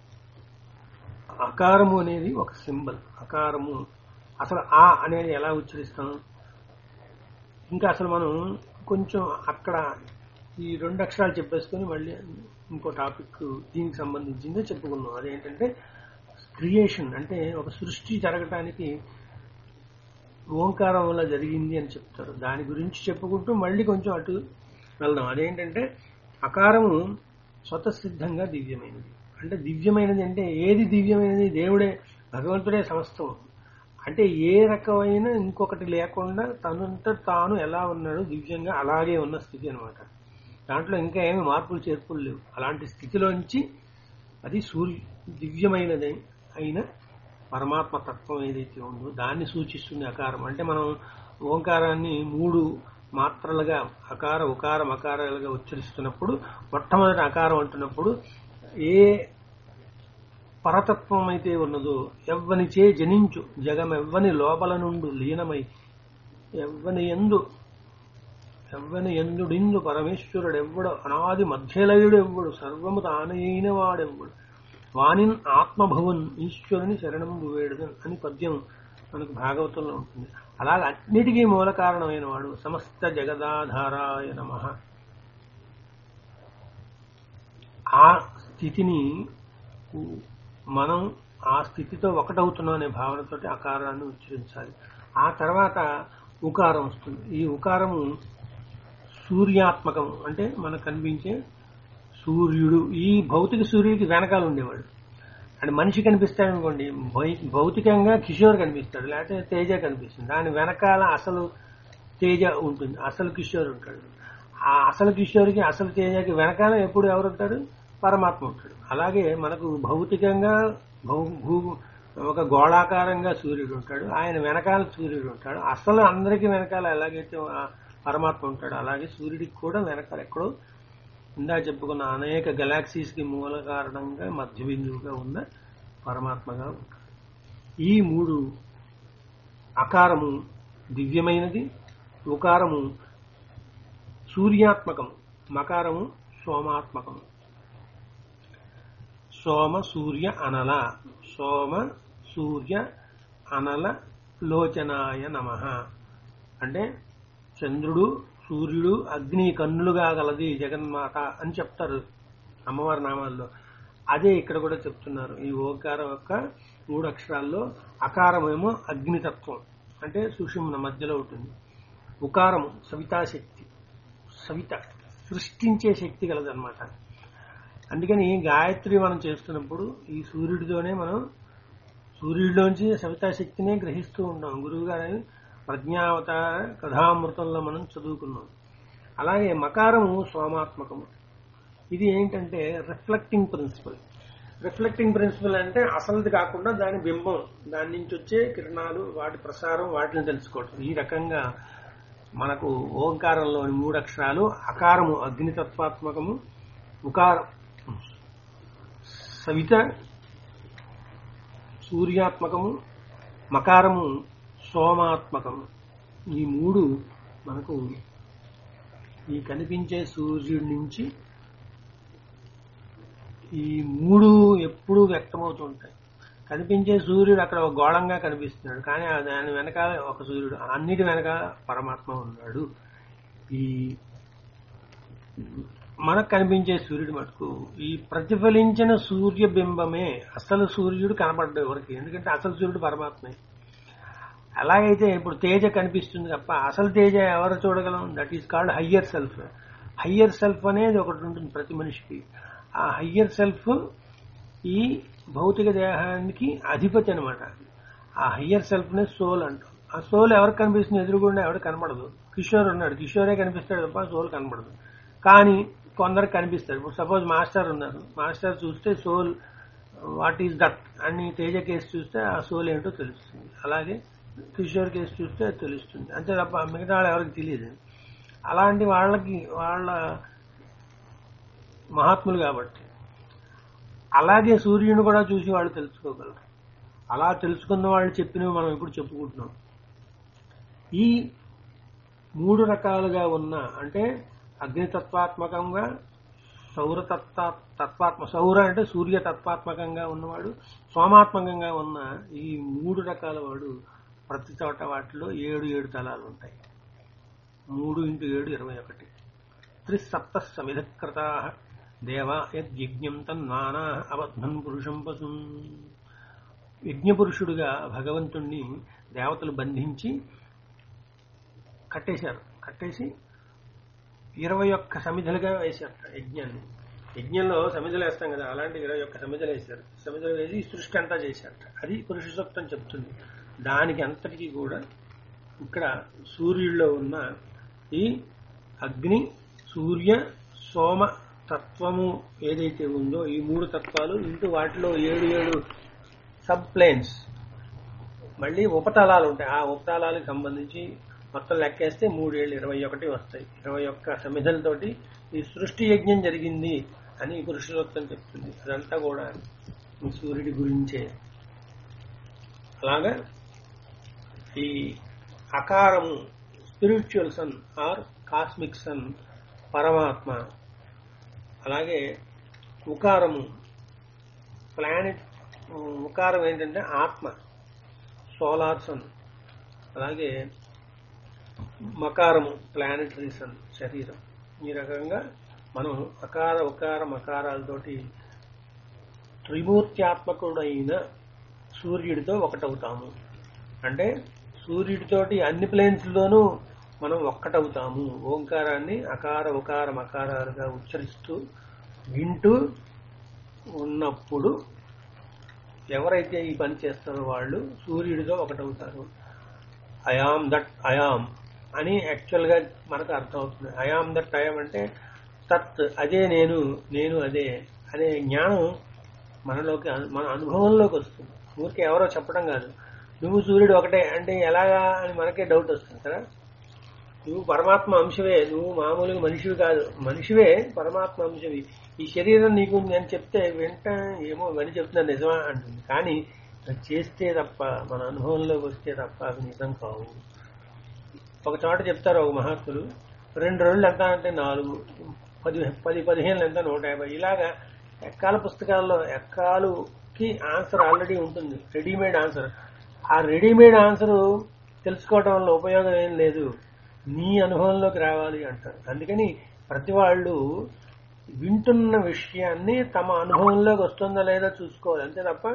అకారము అనేది ఒక సింబల్ అకారము అసలు ఆ అనేది ఎలా ఉచ్చరిస్తాం ఇంకా అసలు మనం కొంచెం అక్కడ ఈ రెండు అక్షరాలు చెప్పేసుకొని మళ్ళీ ఇంకో టాపిక్ దీనికి సంబంధించిందే చెప్పుకున్నాం అదేంటంటే క్రియేషన్ అంటే ఒక సృష్టి జరగటానికి ఓంకారం వల్ల జరిగింది అని చెప్తారు దాని గురించి చెప్పుకుంటూ మళ్ళీ కొంచెం అటు వెళ్దాం అదేంటంటే అకారము స్వతసిద్ధంగా దివ్యమైనది అంటే దివ్యమైనది అంటే ఏది దివ్యమైనది దేవుడే భగవంతుడే సమస్తం అంటే ఏ రకమైన ఇంకొకటి లేకుండా తనంత తాను ఎలా ఉన్నాడు దివ్యంగా అలాగే ఉన్న స్థితి అనమాట దాంట్లో ఇంకా ఏమి మార్పులు చేర్పులు లేవు అలాంటి స్థితిలోంచి అది సూర్య దివ్యమైనది అయిన పరమాత్మ తత్వం ఏదైతే ఉందో దాన్ని సూచిస్తుంది అకారం అంటే మనం ఓంకారాన్ని మూడు మాత్రలుగా అకార ఉకార మకారాలుగా ఉచ్చరిస్తున్నప్పుడు మొట్టమొదటి అకారం అంటున్నప్పుడు ఏ పరతత్వం అయితే ఉన్నదో ఎవ్వనిచే జనించు జగమెవ్వని లోపల నుండు లీనమై ఎవ్వని ఎందు ఎవ్వని ఎందుడిందు పరమేశ్వరుడు ఎవ్వడు అనాది మధ్యలయుడు ఎవ్వడు సర్వము తానైన వాడెవ్వడు వానిన్ ఆత్మభవన్ ఈశ్వరుని శరణంబు వేడుదన్ అని పద్యం మనకు భాగవతంలో ఉంటుంది అలాగే అన్నిటికీ మూల కారణమైన వాడు సమస్త జగదాధారాయ నమ ఆ స్థితిని మనం ఆ స్థితితో ఒకటవుతున్నాం అనే భావనతోటి అకారాన్ని ఉచ్చరించాలి ఆ తర్వాత ఉకారం వస్తుంది ఈ ఉకారము సూర్యాత్మకం అంటే మనకు కనిపించే సూర్యుడు ఈ భౌతిక సూర్యుడికి వెనకాల ఉండేవాడు అంటే మనిషి కనిపిస్తాడు అనుకోండి భౌ- భౌతికంగా కిషోర్ కనిపిస్తాడు లేకపోతే తేజ కనిపిస్తుంది దాని వెనకాల అసలు తేజ ఉంటుంది అసలు కిషోర్ ఉంటాడు ఆ అసలు కిషోర్కి అసలు తేజకి వెనకాల ఎప్పుడు ఎవరు ఉంటారు పరమాత్మ ఉంటాడు అలాగే మనకు భౌతికంగా భౌ భూ ఒక గోళాకారంగా సూర్యుడు ఉంటాడు ఆయన వెనకాల సూర్యుడు ఉంటాడు అసలు అందరికీ వెనకాల ఎలాగైతే ఆ పరమాత్మ ఉంటాడు అలాగే సూర్యుడికి కూడా వెనకాల ఎక్కడో ఇందా చెప్పుకున్న అనేక గెలాక్సీస్ కి మూల కారణంగా మధ్య బిందువుగా ఉన్న పరమాత్మగా ఉంటాడు ఈ మూడు అకారము దివ్యమైనది ఉకారము సూర్యాత్మకము మకారము సోమాత్మకము సోమ సూర్య అనల సోమ సూర్య అనల లోచనాయ నమ అంటే చంద్రుడు సూర్యుడు అగ్ని కన్నులుగా గలది జగన్మాత అని చెప్తారు అమ్మవారి నామాల్లో అదే ఇక్కడ కూడా చెప్తున్నారు ఈ ఓంకారం యొక్క మూడు అక్షరాల్లో అకారమేమో అగ్నితత్వం అంటే సుషుమ్న మధ్యలో ఉంటుంది ఉకారము సవితాశక్తి సవిత సృష్టించే శక్తి కలదన్నమాట అందుకని గాయత్రి మనం చేస్తున్నప్పుడు ఈ సూర్యుడితోనే మనం సూర్యుడిలోంచి సవితాశక్తినే గ్రహిస్తూ ఉంటాం గురువు గారి ప్రజ్ఞావతార కథామృతంలో మనం చదువుకున్నాం అలాగే మకారము సోమాత్మకము ఇది ఏంటంటే రిఫ్లెక్టింగ్ ప్రిన్సిపల్ రిఫ్లెక్టింగ్ ప్రిన్సిపల్ అంటే అసలుది కాకుండా దాని బింబం దాని నుంచి వచ్చే కిరణాలు వాటి ప్రసారం వాటిని తెలుసుకోవటం ఈ రకంగా మనకు ఓంకారంలోని మూడు అక్షరాలు అకారము అగ్నితత్వాత్మకము ఉకారం సవిత సూర్యాత్మకము మకారము సోమాత్మకము ఈ మూడు మనకు ఈ కనిపించే సూర్యుడి నుంచి ఈ మూడు ఎప్పుడూ వ్యక్తమవుతూ ఉంటాయి కనిపించే సూర్యుడు అక్కడ ఒక గోళంగా కనిపిస్తున్నాడు కానీ ఆ దాని వెనకాల ఒక సూర్యుడు అన్నిటి వెనకాల పరమాత్మ ఉన్నాడు ఈ మనకు కనిపించే సూర్యుడు మటుకు ఈ ప్రతిఫలించిన సూర్యబింబమే అసలు సూర్యుడు కనపడ్డాడు ఎవరికి ఎందుకంటే అసలు సూర్యుడు పరమాత్మే అలాగైతే ఇప్పుడు తేజ కనిపిస్తుంది తప్ప అసలు తేజ ఎవరు చూడగలం that is called higher self higher self అనేది ఒకటి ఉంటుంది ప్రతి మనిషికి ఆ హయ్యర్ సెల్ఫ్ ఈ భౌతిక దేహానికి అధిపతి అనమాట ఆ హయ్యర్ సెల్ఫ్ నే సోల్ అంటాం ఆ సోల్ ఎవరికి కనిపిస్తుంది ఎదురుగుండా ఎవరు కనపడదు కిషోర్ ఉన్నాడు కిషోరే కనిపిస్తాడు తప్ప సోల్ కనపడదు కానీ కొందరికి కనిపిస్తాడు ఇప్పుడు సపోజ్ మాస్టర్ ఉన్నారు మాస్టర్ చూస్తే సోల్ వాట్ ఈస్ దట్ అని తేజ కేసు చూస్తే ఆ సోల్ ఏంటో తెలుస్తుంది అలాగే కిషోర్ కేసు చూస్తే అది తెలుస్తుంది అంతే తప్ప మిగతా వాళ్ళు ఎవరికి తెలియదు అలాంటి వాళ్ళకి వాళ్ళ మహాత్ములు కాబట్టి అలాగే సూర్యుని కూడా చూసి వాళ్ళు తెలుసుకోగలరు అలా తెలుసుకున్న వాళ్ళు చెప్పినవి మనం ఇప్పుడు చెప్పుకుంటున్నాం ఈ మూడు రకాలుగా ఉన్న అంటే అగ్నితత్వాత్మకంగా సౌర తత్వ తత్వాత్మ సౌర అంటే సూర్య తత్వాత్మకంగా ఉన్నవాడు సోమాత్మకంగా ఉన్న ఈ మూడు రకాల వాడు ప్రతి చోట వాటిలో ఏడు ఏడు తలాలు ఉంటాయి మూడు ఇంటూ ఏడు ఇరవై ఒకటి త్రిసప్త సమిధకృత దేవా యజ్ఞం తన్నానా అబద్ధం పురుషం పశు యజ్ఞపురుషుడుగా భగవంతుణ్ణి దేవతలు బంధించి కట్టేశారు కట్టేసి ఇరవై ఒక్క సమిధలుగా వేశారు యజ్ఞాన్ని యజ్ఞంలో సమిధలు వేస్తాం కదా అలాంటి ఇరవై ఒక్క సమిధలు వేశారు సమిధలు వేసి సృష్టి అంతా చేశారట అది పురుష సూక్తం చెప్తుంది దానికి అంతటికీ కూడా ఇక్కడ సూర్యుడిలో ఉన్న ఈ అగ్ని సూర్య సోమ తత్వము ఏదైతే ఉందో ఈ మూడు తత్వాలు ఇంటూ వాటిలో ఏడు ఏడు సబ్ ప్లేన్స్ మళ్ళీ ఉపతలాలు ఉంటాయి ఆ ఉపతలాలకు సంబంధించి మొత్తం లెక్కేస్తే మూడేళ్ళు ఇరవై ఒకటి వస్తాయి ఇరవై ఒక్క సమిధలతోటి ఈ సృష్టి యజ్ఞం జరిగింది అని పురుషోత్తం చెప్తుంది అదంతా కూడా ఈ సూర్యుడి గురించే అలాగా ఈ అకారము spiritual sun or cosmic sun పరమాత్మ అలాగే ఉకారము ప్లానెట్ ఉకారం ఏంటంటే ఆత్మ సోలార్ సన్ అలాగే మకారము ప్లానెటరీ సన్ శరీరం ఈ రకంగా మనం అకార ఉకార మకారాలతోటి త్రిమూర్త్యాత్మకుడైన సూర్యుడితో ఒకటవుతాము అంటే సూర్యుడితోటి అన్ని ప్లేన్స్లోనూ మనం ఒక్కటవుతాము ఓంకారాన్ని అకార ఉకార మకారాలుగా ఉచ్చరిస్తూ వింటూ ఉన్నప్పుడు ఎవరైతే ఈ పని చేస్తారో వాళ్ళు సూర్యుడితో ఒకటవుతారు అయామ్ దట్ అయామ్ అని యాక్చువల్ గా మనకు అర్థమవుతుంది అయామ్ దట్ అయామ్ అంటే తత్ అదే నేను నేను అదే అనే జ్ఞానం మనలోకి అను- మన అనుభవంలోకి వస్తుంది ఊరికే ఎవరో చెప్పడం కాదు నువ్వు సూర్యుడు ఒకటే అంటే ఎలాగా అని మనకే డౌట్ వస్తుంది కదా నువ్వు పరమాత్మ అంశవే నువ్వు మామూలుగా మనిషివి కాదు మనిషివే పరమాత్మ అంశవి ఈ శరీరం నీకు నేను చెప్తే వెంట ఏమో ఇవన్నీ చెప్తున్నా నిజమా అంటుంది కానీ అది చేస్తే తప్ప మన అనుభవంలోకి వస్తే తప్ప అవి నిజం కావు ఒక చోట చెప్తారు ఒక మహాత్ములు రెండు రోజులు ఎంత అంటే నాలుగు పది పది పదిహేను ఎంత నూట యాభై ఇలాగా ఎక్కాల పుస్తకాల్లో ఎక్కాలుకి ఆన్సర్ ఆల్రెడీ ఉంటుంది రెడీమేడ్ ఆన్సర్ ఆ రెడీమేడ్ ఆన్సర్ తెలుసుకోవడం వల్ల ఉపయోగం ఏం లేదు నీ అనుభవంలోకి రావాలి అంటారు అందుకని ప్రతి వాళ్ళు వింటున్న విషయాన్ని తమ అనుభవంలోకి వస్తుందా లేదా చూసుకోవాలి అంతే తప్ప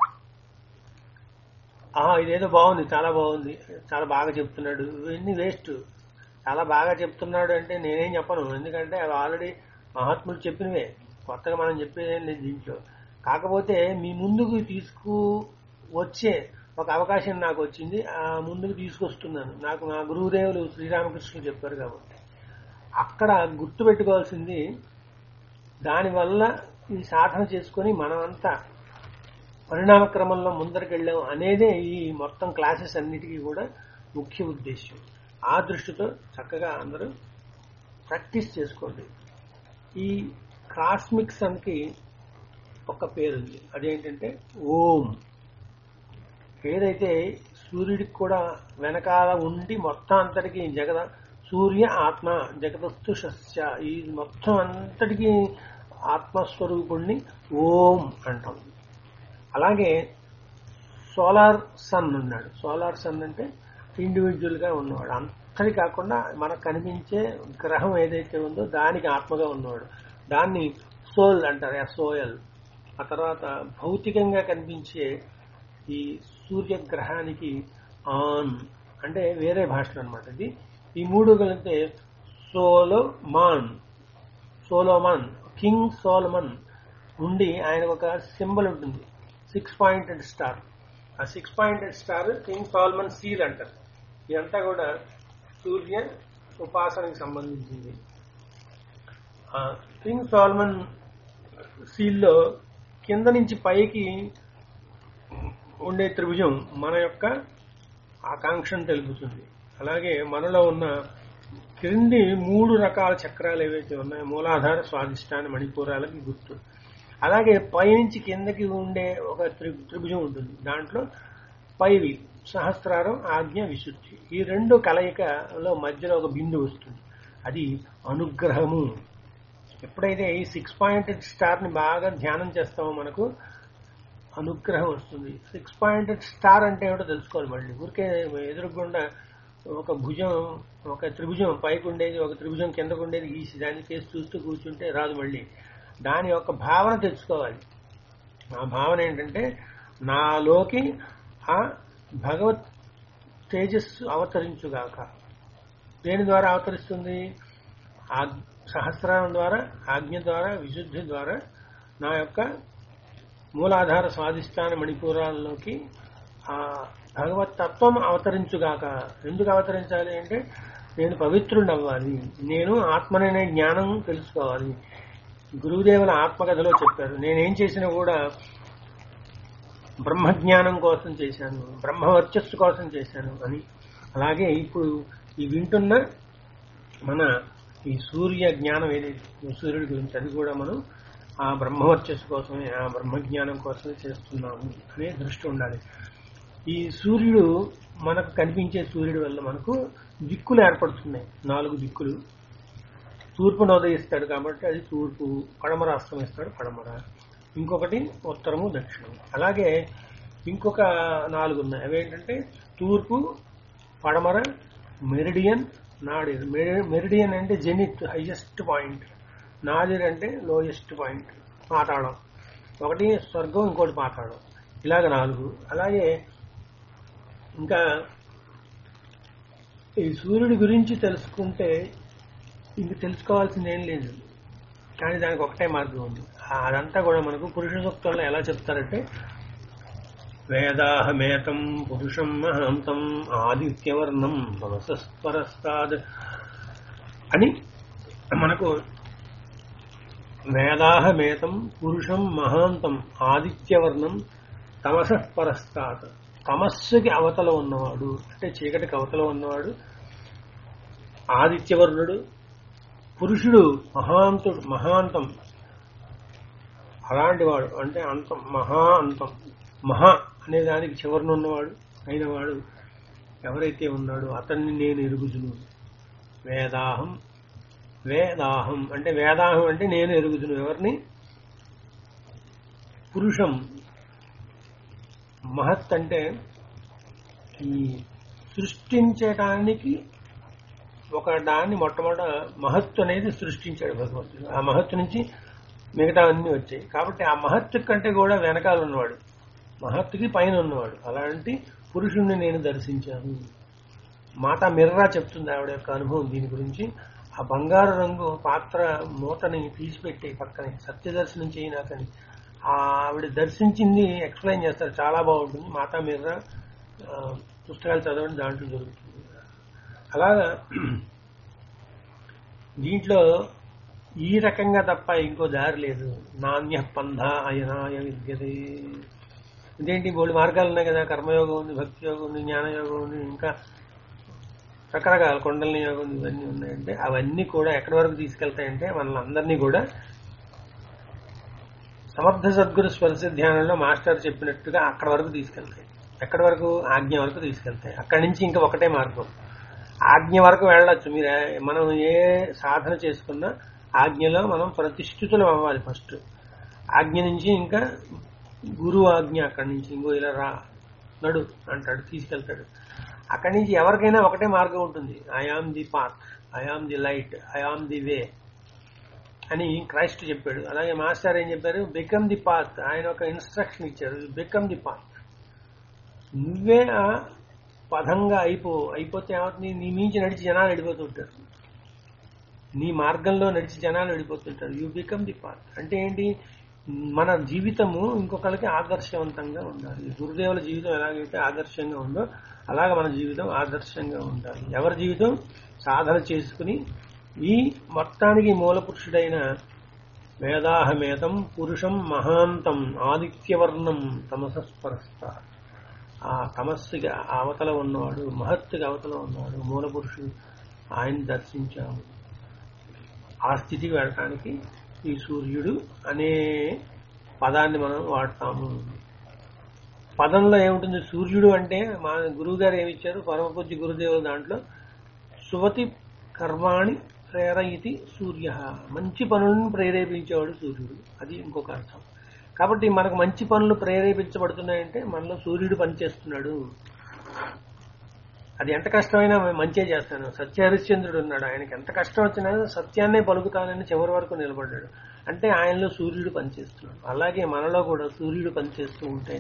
ఆ ఇదేదో బాగుంది చాలా బాగుంది చాలా బాగా చెప్తున్నాడు ఇవన్నీ వేస్ట్ చాలా బాగా చెప్తున్నాడు అంటే నేనేం చెప్పను ఎందుకంటే అవి ఆల్రెడీ మహాత్ములు చెప్పినవే కొత్తగా మనం చెప్పేదేం లేదు దీంట్లో కాకపోతే మీ ముందుకు తీసుకు వచ్చే ఒక అవకాశం నాకు వచ్చింది ఆ ముందుకు తీసుకొస్తున్నాను నాకు మా గురువుదేవులు శ్రీరామకృష్ణుడు చెప్పారు కాబట్టి అక్కడ గుర్తుపెట్టుకోవాల్సింది దానివల్ల ఈ సాధన చేసుకొని మనమంతా పరిణామ క్రమంలో ముందరికి వెళ్ళాం అనేదే ఈ మొత్తం క్లాసెస్ అన్నిటికీ కూడా ముఖ్య ఉద్దేశం ఆ దృష్టితో చక్కగా అందరూ ప్రాక్టీస్ చేసుకోండి ఈ కాస్మిక్ సన్కి ఒక పేరుంది అదేంటంటే ఓం ఏదైతే సూర్యుడికి కూడా వెనకాల ఉండి మొత్తం అంతటికి జగద సూర్య ఆత్మ జగదస్తు సస్య ఈ మొత్తం అంతటికి ఆత్మస్వరూపుణ్ణి ఓం అంటాం అలాగే సోలార్ సన్ ఉన్నాడు సోలార్ సన్ అంటే ఇండివిజువల్ గా ఉన్నవాడు అంతటి కాకుండా మనకు కనిపించే గ్రహం ఏదైతే ఉందో దానికి ఆత్మగా ఉన్నవాడు దాన్ని సోల్ అంటారు ఎస్ఓఎల్ ఆ తర్వాత భౌతికంగా కనిపించే ఈ సూర్యగ్రహానికి ఆన్ అంటే వేరే భాషలో అనమాట ఇది ఈ మూడు కలిపితే solo man Solomon king Solomon ఉండి ఆయన ఒక సింబల్ ఉంటుంది సిక్స్ పాయింటెడ్ స్టార్ ఆ six pointed star king Solomon seal అంటారు ఇదంతా కూడా సూర్య ఉపాసనకి సంబంధించింది ఆ కింగ్ సాల్మన్ సీల్లో కింద నుంచి పైకి ఉండే త్రిభుజం మన యొక్క ఆకాంక్షను తెలుపుతుంది అలాగే మనలో ఉన్న క్రింది మూడు రకాల చక్రాలు ఏవైతే ఉన్నాయో మూలాధార స్వాదిష్టాన మణిపూరాలకి గుర్తు అలాగే పైనుంచి కిందకి ఉండే ఒక త్రి- త్రిభుజం ఉంటుంది దాంట్లో పైవి సహస్రారం ఆజ్ఞ విశుద్ధి ఈ రెండు కలయికలో మధ్యలో ఒక బిందు వస్తుంది అది అనుగ్రహము ఎప్పుడైతే ఈ సిక్స్ పాయింటెడ్ స్టార్ ని బాగా ధ్యానం చేస్తామో మనకు అనుగ్రహం వస్తుంది సిక్స్ పాయింటెడ్ స్టార్ అంటే ఏమిటో తెలుసుకోవాలి మళ్ళీ ఊరికే ఎదురుగుండా ఒక భుజం ఒక త్రిభుజం పైకి ఉండేది ఒక త్రిభుజం కిందకు ఉండేది గీసి దాన్ని చేసి చూస్తూ కూర్చుంటే రాదు మళ్ళీ దాని యొక్క భావన తెచ్చుకోవాలి ఆ భావన ఏంటంటే నాలోకి ఆ భగవత్ తేజస్సు అవతరించుగాక దేని ద్వారా అవతరిస్తుంది ఆ సహస్రారం ద్వారా ఆజ్ఞ ద్వారా విశుద్ధి ద్వారా నా యొక్క మూలాధార స్వాదిష్టాన మణిపూరాల్లోకి ఆ భగవత్ తత్వం అవతరించుగాక ఎందుకు అవతరించాలి అంటే నేను పవిత్రుడు అవ్వాలి నేను ఆత్మననే జ్ఞానం తెలుసుకోవాలి గురువుదేవుల ఆత్మకథలో చెప్పారు నేనేం చేసినా కూడా బ్రహ్మజ్ఞానం కోసం చేశాను బ్రహ్మవర్చస్సు కోసం చేశాను అని అలాగే ఇప్పుడు ఈ వింటున్న మన ఈ సూర్య జ్ఞానం ఏదైతే సూర్యుడి గురించి అది కూడా మనం ఆ బ్రహ్మవర్చస్సు కోసమే ఆ బ్రహ్మజ్ఞానం కోసమే చేస్తున్నాము అనే దృష్టి ఉండాలి ఈ సూర్యుడు మనకు కనిపించే సూర్యుడి వల్ల మనకు దిక్కులు ఏర్పడుతున్నాయి నాలుగు దిక్కులు తూర్పును ఉదయిస్తాడు కాబట్టి అది తూర్పు పడమర అస్తమిస్తాడు పడమర ఇంకొకటి ఉత్తరము దక్షిణం అలాగే ఇంకొక నాలుగు ఉన్నాయి అవేంటంటే తూర్పు పడమర మెరిడియన్ నాడిర్ మెరి- మెరిడియన్ అంటే జెనిత్ హైయెస్ట్ పాయింట్ నాదిర్ అంటే లోయెస్ట్ పాయింట్ పాతాళం ఒకటి స్వర్గం ఇంకోటి పాతాళం ఇలాగ నాలుగు అలాగే ఇంకా ఈ సూర్యుడి గురించి తెలుసుకుంటే ఇంక తెలుసుకోవాల్సింది ఏం లేదు కానీ దానికి ఒకటే మార్గం ఉంది ఆ- అదంతా కూడా మనకు పురుష సూక్తంలో ఎలా చెప్తారంటే వేదాహమేతం పురుషం మహాంతం ఆదిత్యవర్ణం మనసస్పరస్తాద్ అని మనకు వేదాహమేతం పురుషం మహాంతం ఆదిత్యవర్ణం తమస పరస్తాత్ తమస్సుకి అవతల ఉన్నవాడు అంటే చీకటికి అవతల ఉన్నవాడు ఆదిత్యవర్ణుడు పురుషుడు మహాంతుడు మహాంతం అలాంటి వాడు అంటే అంతం మహా అంతం మహా అనే దానికి చివరన ఉన్నవాడు అయినవాడు ఎవరైతే ఉన్నాడో అతన్ని నేను ఎరుగుదును వేదాహం వేదాహం అంటే వేదాహం అంటే నేను ఎరుగుదును ఎవరిని పురుషం మహత్ అంటే ఈ సృష్టించటానికి ఒక దాన్ని మొట్టమొదట మహత్తు అనేది సృష్టించాడు భగవంతుడు ఆ మహత్తు నుంచి మిగతా అన్ని వచ్చాయి కాబట్టి ఆ మహత్తు కంటే కూడా వెనకాల ఉన్నవాడు మహత్తుకి పైన ఉన్నవాడు అలాంటి పురుషుణ్ణి నేను దర్శించాను మాతా మిర్రా చెప్తుంది ఆవిడ యొక్క అనుభవం దీని గురించి ఆ బంగారు రంగు పాత్ర మూతని తీసిపెట్టి పక్కనే సత్యదర్శనం చేయనాకని ఆ ఆవిడ దర్శించింది ఎక్స్ప్లెయిన్ చేస్తారు చాలా బాగుంటుంది మాతా మిర్రా ఆ, పుస్తకాలు చదవండి దాంట్లో దొరుకుతుంది అలాగా దీంట్లో ఈ రకంగా తప్ప ఇంకో దారి లేదు నాణ్య పంధ అయనాయ విద్యతే ఇదేంటి బోడి మార్గాలు ఉన్నాయి కదా కర్మయోగం ఉంది భక్తి యోగం ఉంది జ్ఞానయోగం ఉంది ఇంకా రకరకాల కొండలని యోగం ఉంది ఇవన్నీ ఉన్నాయంటే అవన్నీ కూడా ఎక్కడి వరకు తీసుకెళ్తాయంటే మనల్ని అందరినీ కూడా సమర్థ సద్గురు స్పర్శ ధ్యానంలో మాస్టర్ చెప్పినట్టుగా అక్కడ వరకు తీసుకెళ్తాయి ఎక్కడి వరకు ఆజ్ఞ వరకు తీసుకెళ్తాయి అక్కడి నుంచి ఇంకా ఒకటే మార్గం ఆజ్ఞ వరకు వెళ్ళొచ్చు మీరు ఏ- మనం ఏ సాధన చేసుకున్నా ఆజ్ఞలో మనం ప్రతిష్ఠితులం అవ్వాలి ఫస్ట్ ఆజ్ఞ నుంచి ఇంకా గురువు ఆజ్ఞ అక్కడి నుంచి ఇంకో ఇలా రా నడు అంటాడు తీసుకెళ్తాడు అక్కడి నుంచి ఎవరికైనా ఒకటే మార్గం ఉంటుంది I am the path I am the light I am the way అని క్రైస్ట్ చెప్పాడు అలాగే మాస్టర్ ఏం చెప్పారు బికమ్ ది పాత్ ఆయన ఒక ఇన్స్ట్రక్షన్ ఇచ్చారు బికమ్ ది పాత్ నువ్వే ఆ పదంగా అయిపో అయిపోతే ఏమవుతుంది నీ మించి నడిచి జనాలు వెళ్ళిపోతుంటారు నీ మార్గంలో నడిచి జనాలు వెళ్ళిపోతుంటారు యూ బికమ్ ది పాత్ అంటే ఏంటి మన జీవితము ఇంకొకరికి ఆదర్శవంతంగా ఉండాలి గురుదేవుల జీవితం ఎలాగైతే ఆదర్శంగా ఉందో అలాగ మన జీవితం ఆదర్శంగా ఉండాలి ఎవరి జీవితం సాధన చేసుకుని ఈ మొత్తానికి మూల పురుషుడైన వేదాహమేతం పురుషం మహాంతం ఆదిత్యవర్ణం తమసస్పరస్త ఆ తమస్సుకి అవతల ఉన్నవాడు మహత్తుకి అవతల ఉన్నవాడు మూల పురుషుడు ఆయన దర్శించాము ఆ స్థితికి వెళ్ళటానికి ఈ సూర్యుడు అనే పదాన్ని మనం వాడతాము పదంలో ఏముంటుంది సూర్యుడు అంటే మా గురువు గారు ఏమిచ్చారు పరమపూజ్య గురుదేవుల దాంట్లో సువతి కర్మాణి ప్రేరయితి సూర్య మంచి పనులను ప్రేరేపించేవాడు సూర్యుడు అది ఇంకొక అర్థం కాబట్టి మనకు మంచి పనులు ప్రేరేపించబడుతున్నాయంటే మనలో సూర్యుడు పనిచేస్తున్నాడు అది ఎంత కష్టమైనా మంచే చేస్తాను సత్య హరిశ్చంద్రుడు ఉన్నాడు ఆయనకి ఎంత కష్టం వచ్చినా సత్యాన్నే పలుకుతానని చివరి వరకు నిలబడ్డాడు అంటే ఆయనలో సూర్యుడు పనిచేస్తున్నాడు అలాగే మనలో కూడా సూర్యుడు పనిచేస్తూ ఉంటే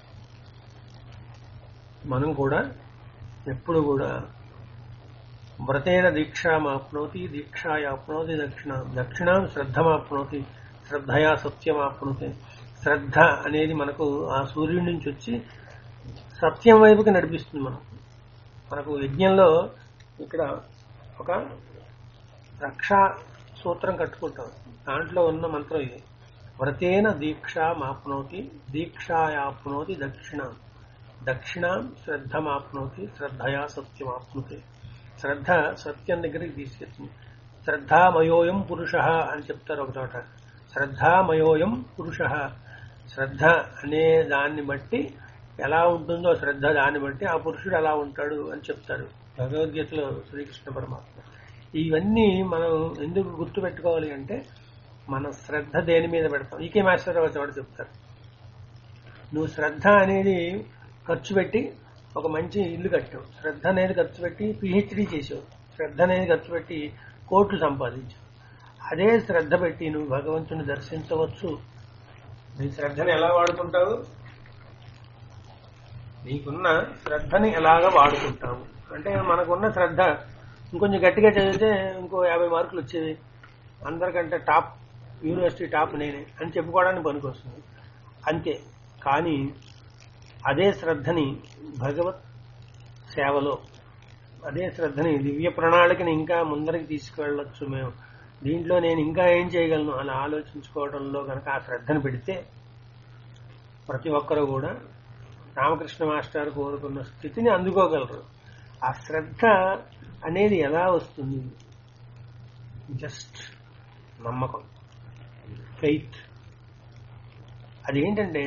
మనం కూడా ఎప్పుడు కూడా వ్రతేన దీక్షామాప్నోతి దీక్షాయాప్నోతి దక్షిణ దక్షిణాం శ్రద్ధమాప్నోతి శ్రద్ధయా సత్యమాప్నోతి శ్రద్ధ అనేది మనకు ఆ సూర్యుడి నుంచి వచ్చి సత్యం వైపుకి నడిపిస్తుంది మనం మనకు యజ్ఞంలో ఇక్కడ ఒక రక్షా సూత్రం కట్టుకుంటాం దాంట్లో ఉన్న మంత్రం ఇది వ్రతేన దీక్షామాప్నోతి దీక్షాయాప్నోతి దక్షిణ దక్షిణాం శ్రద్ధమాప్నోతి శ్రద్ధయా సత్యమాప్నోతి శ్రద్ధ సత్యం దగ్గరికి తీసుకెళ్తుంది శ్రద్ధామయోయం పురుష అని చెప్తారు ఒక చోట శ్రద్ధామయోయం పురుష శ్రద్ధ అనే దాన్ని బట్టి ఎలా ఉంటుందో శ్రద్ధ దాన్ని బట్టి ఆ పురుషుడు ఎలా ఉంటాడు అని చెప్తారు భగవద్గీతలో శ్రీకృష్ణ పరమాత్మ ఇవన్నీ మనం ఎందుకు గుర్తు పెట్టుకోవాలి అంటే మన శ్రద్ధ దేని మీద పెడతాం ఈకే మాస్టర్ ఒక చోట చెప్తారు నువ్వు శ్రద్ధ అనేది ఖర్చు పెట్టి ఒక మంచి ఇల్లు కట్టావు శ్రద్ధ అనేది ఖర్చు పెట్టి పిహెచ్డీ చేసావు శ్రద్ధ అనేది ఖర్చు పెట్టి కోట్లు సంపాదించావు అదే శ్రద్ధ పెట్టి నువ్వు భగవంతుని దర్శించవచ్చు నీ శ్రద్ధని ఎలా వాడుకుంటావు నీకున్న శ్రద్ధని ఎలాగ వాడుకుంటావు అంటే మనకున్న శ్రద్ధ ఇంకొంచెం గట్టిగా చదివితే ఇంకో యాభై మార్కులు వచ్చేవి అందరికంటే టాప్ యూనివర్సిటీ టాప్ నేనే అని చెప్పుకోవడానికి పనికొస్తుంది అంతే కానీ అదే శ్రద్ధని భగవత్ సేవలో అదే శ్రద్ధని దివ్య ప్రణాళికని ఇంకా ముందరికి తీసుకువెళ్ళొచ్చు మేము దీంట్లో నేను ఇంకా ఏం చేయగలను అని ఆలోచించుకోవడంలో కనుక ఆ శ్రద్ధను పెడితే ప్రతి ఒక్కరూ కూడా రామకృష్ణ మాస్టర్ కోరుకున్న స్థితిని అందుకోగలరు ఆ శ్రద్ధ అనేది ఎలా వస్తుంది జస్ట్ నమ్మకం ఫెయిత్ అదేంటంటే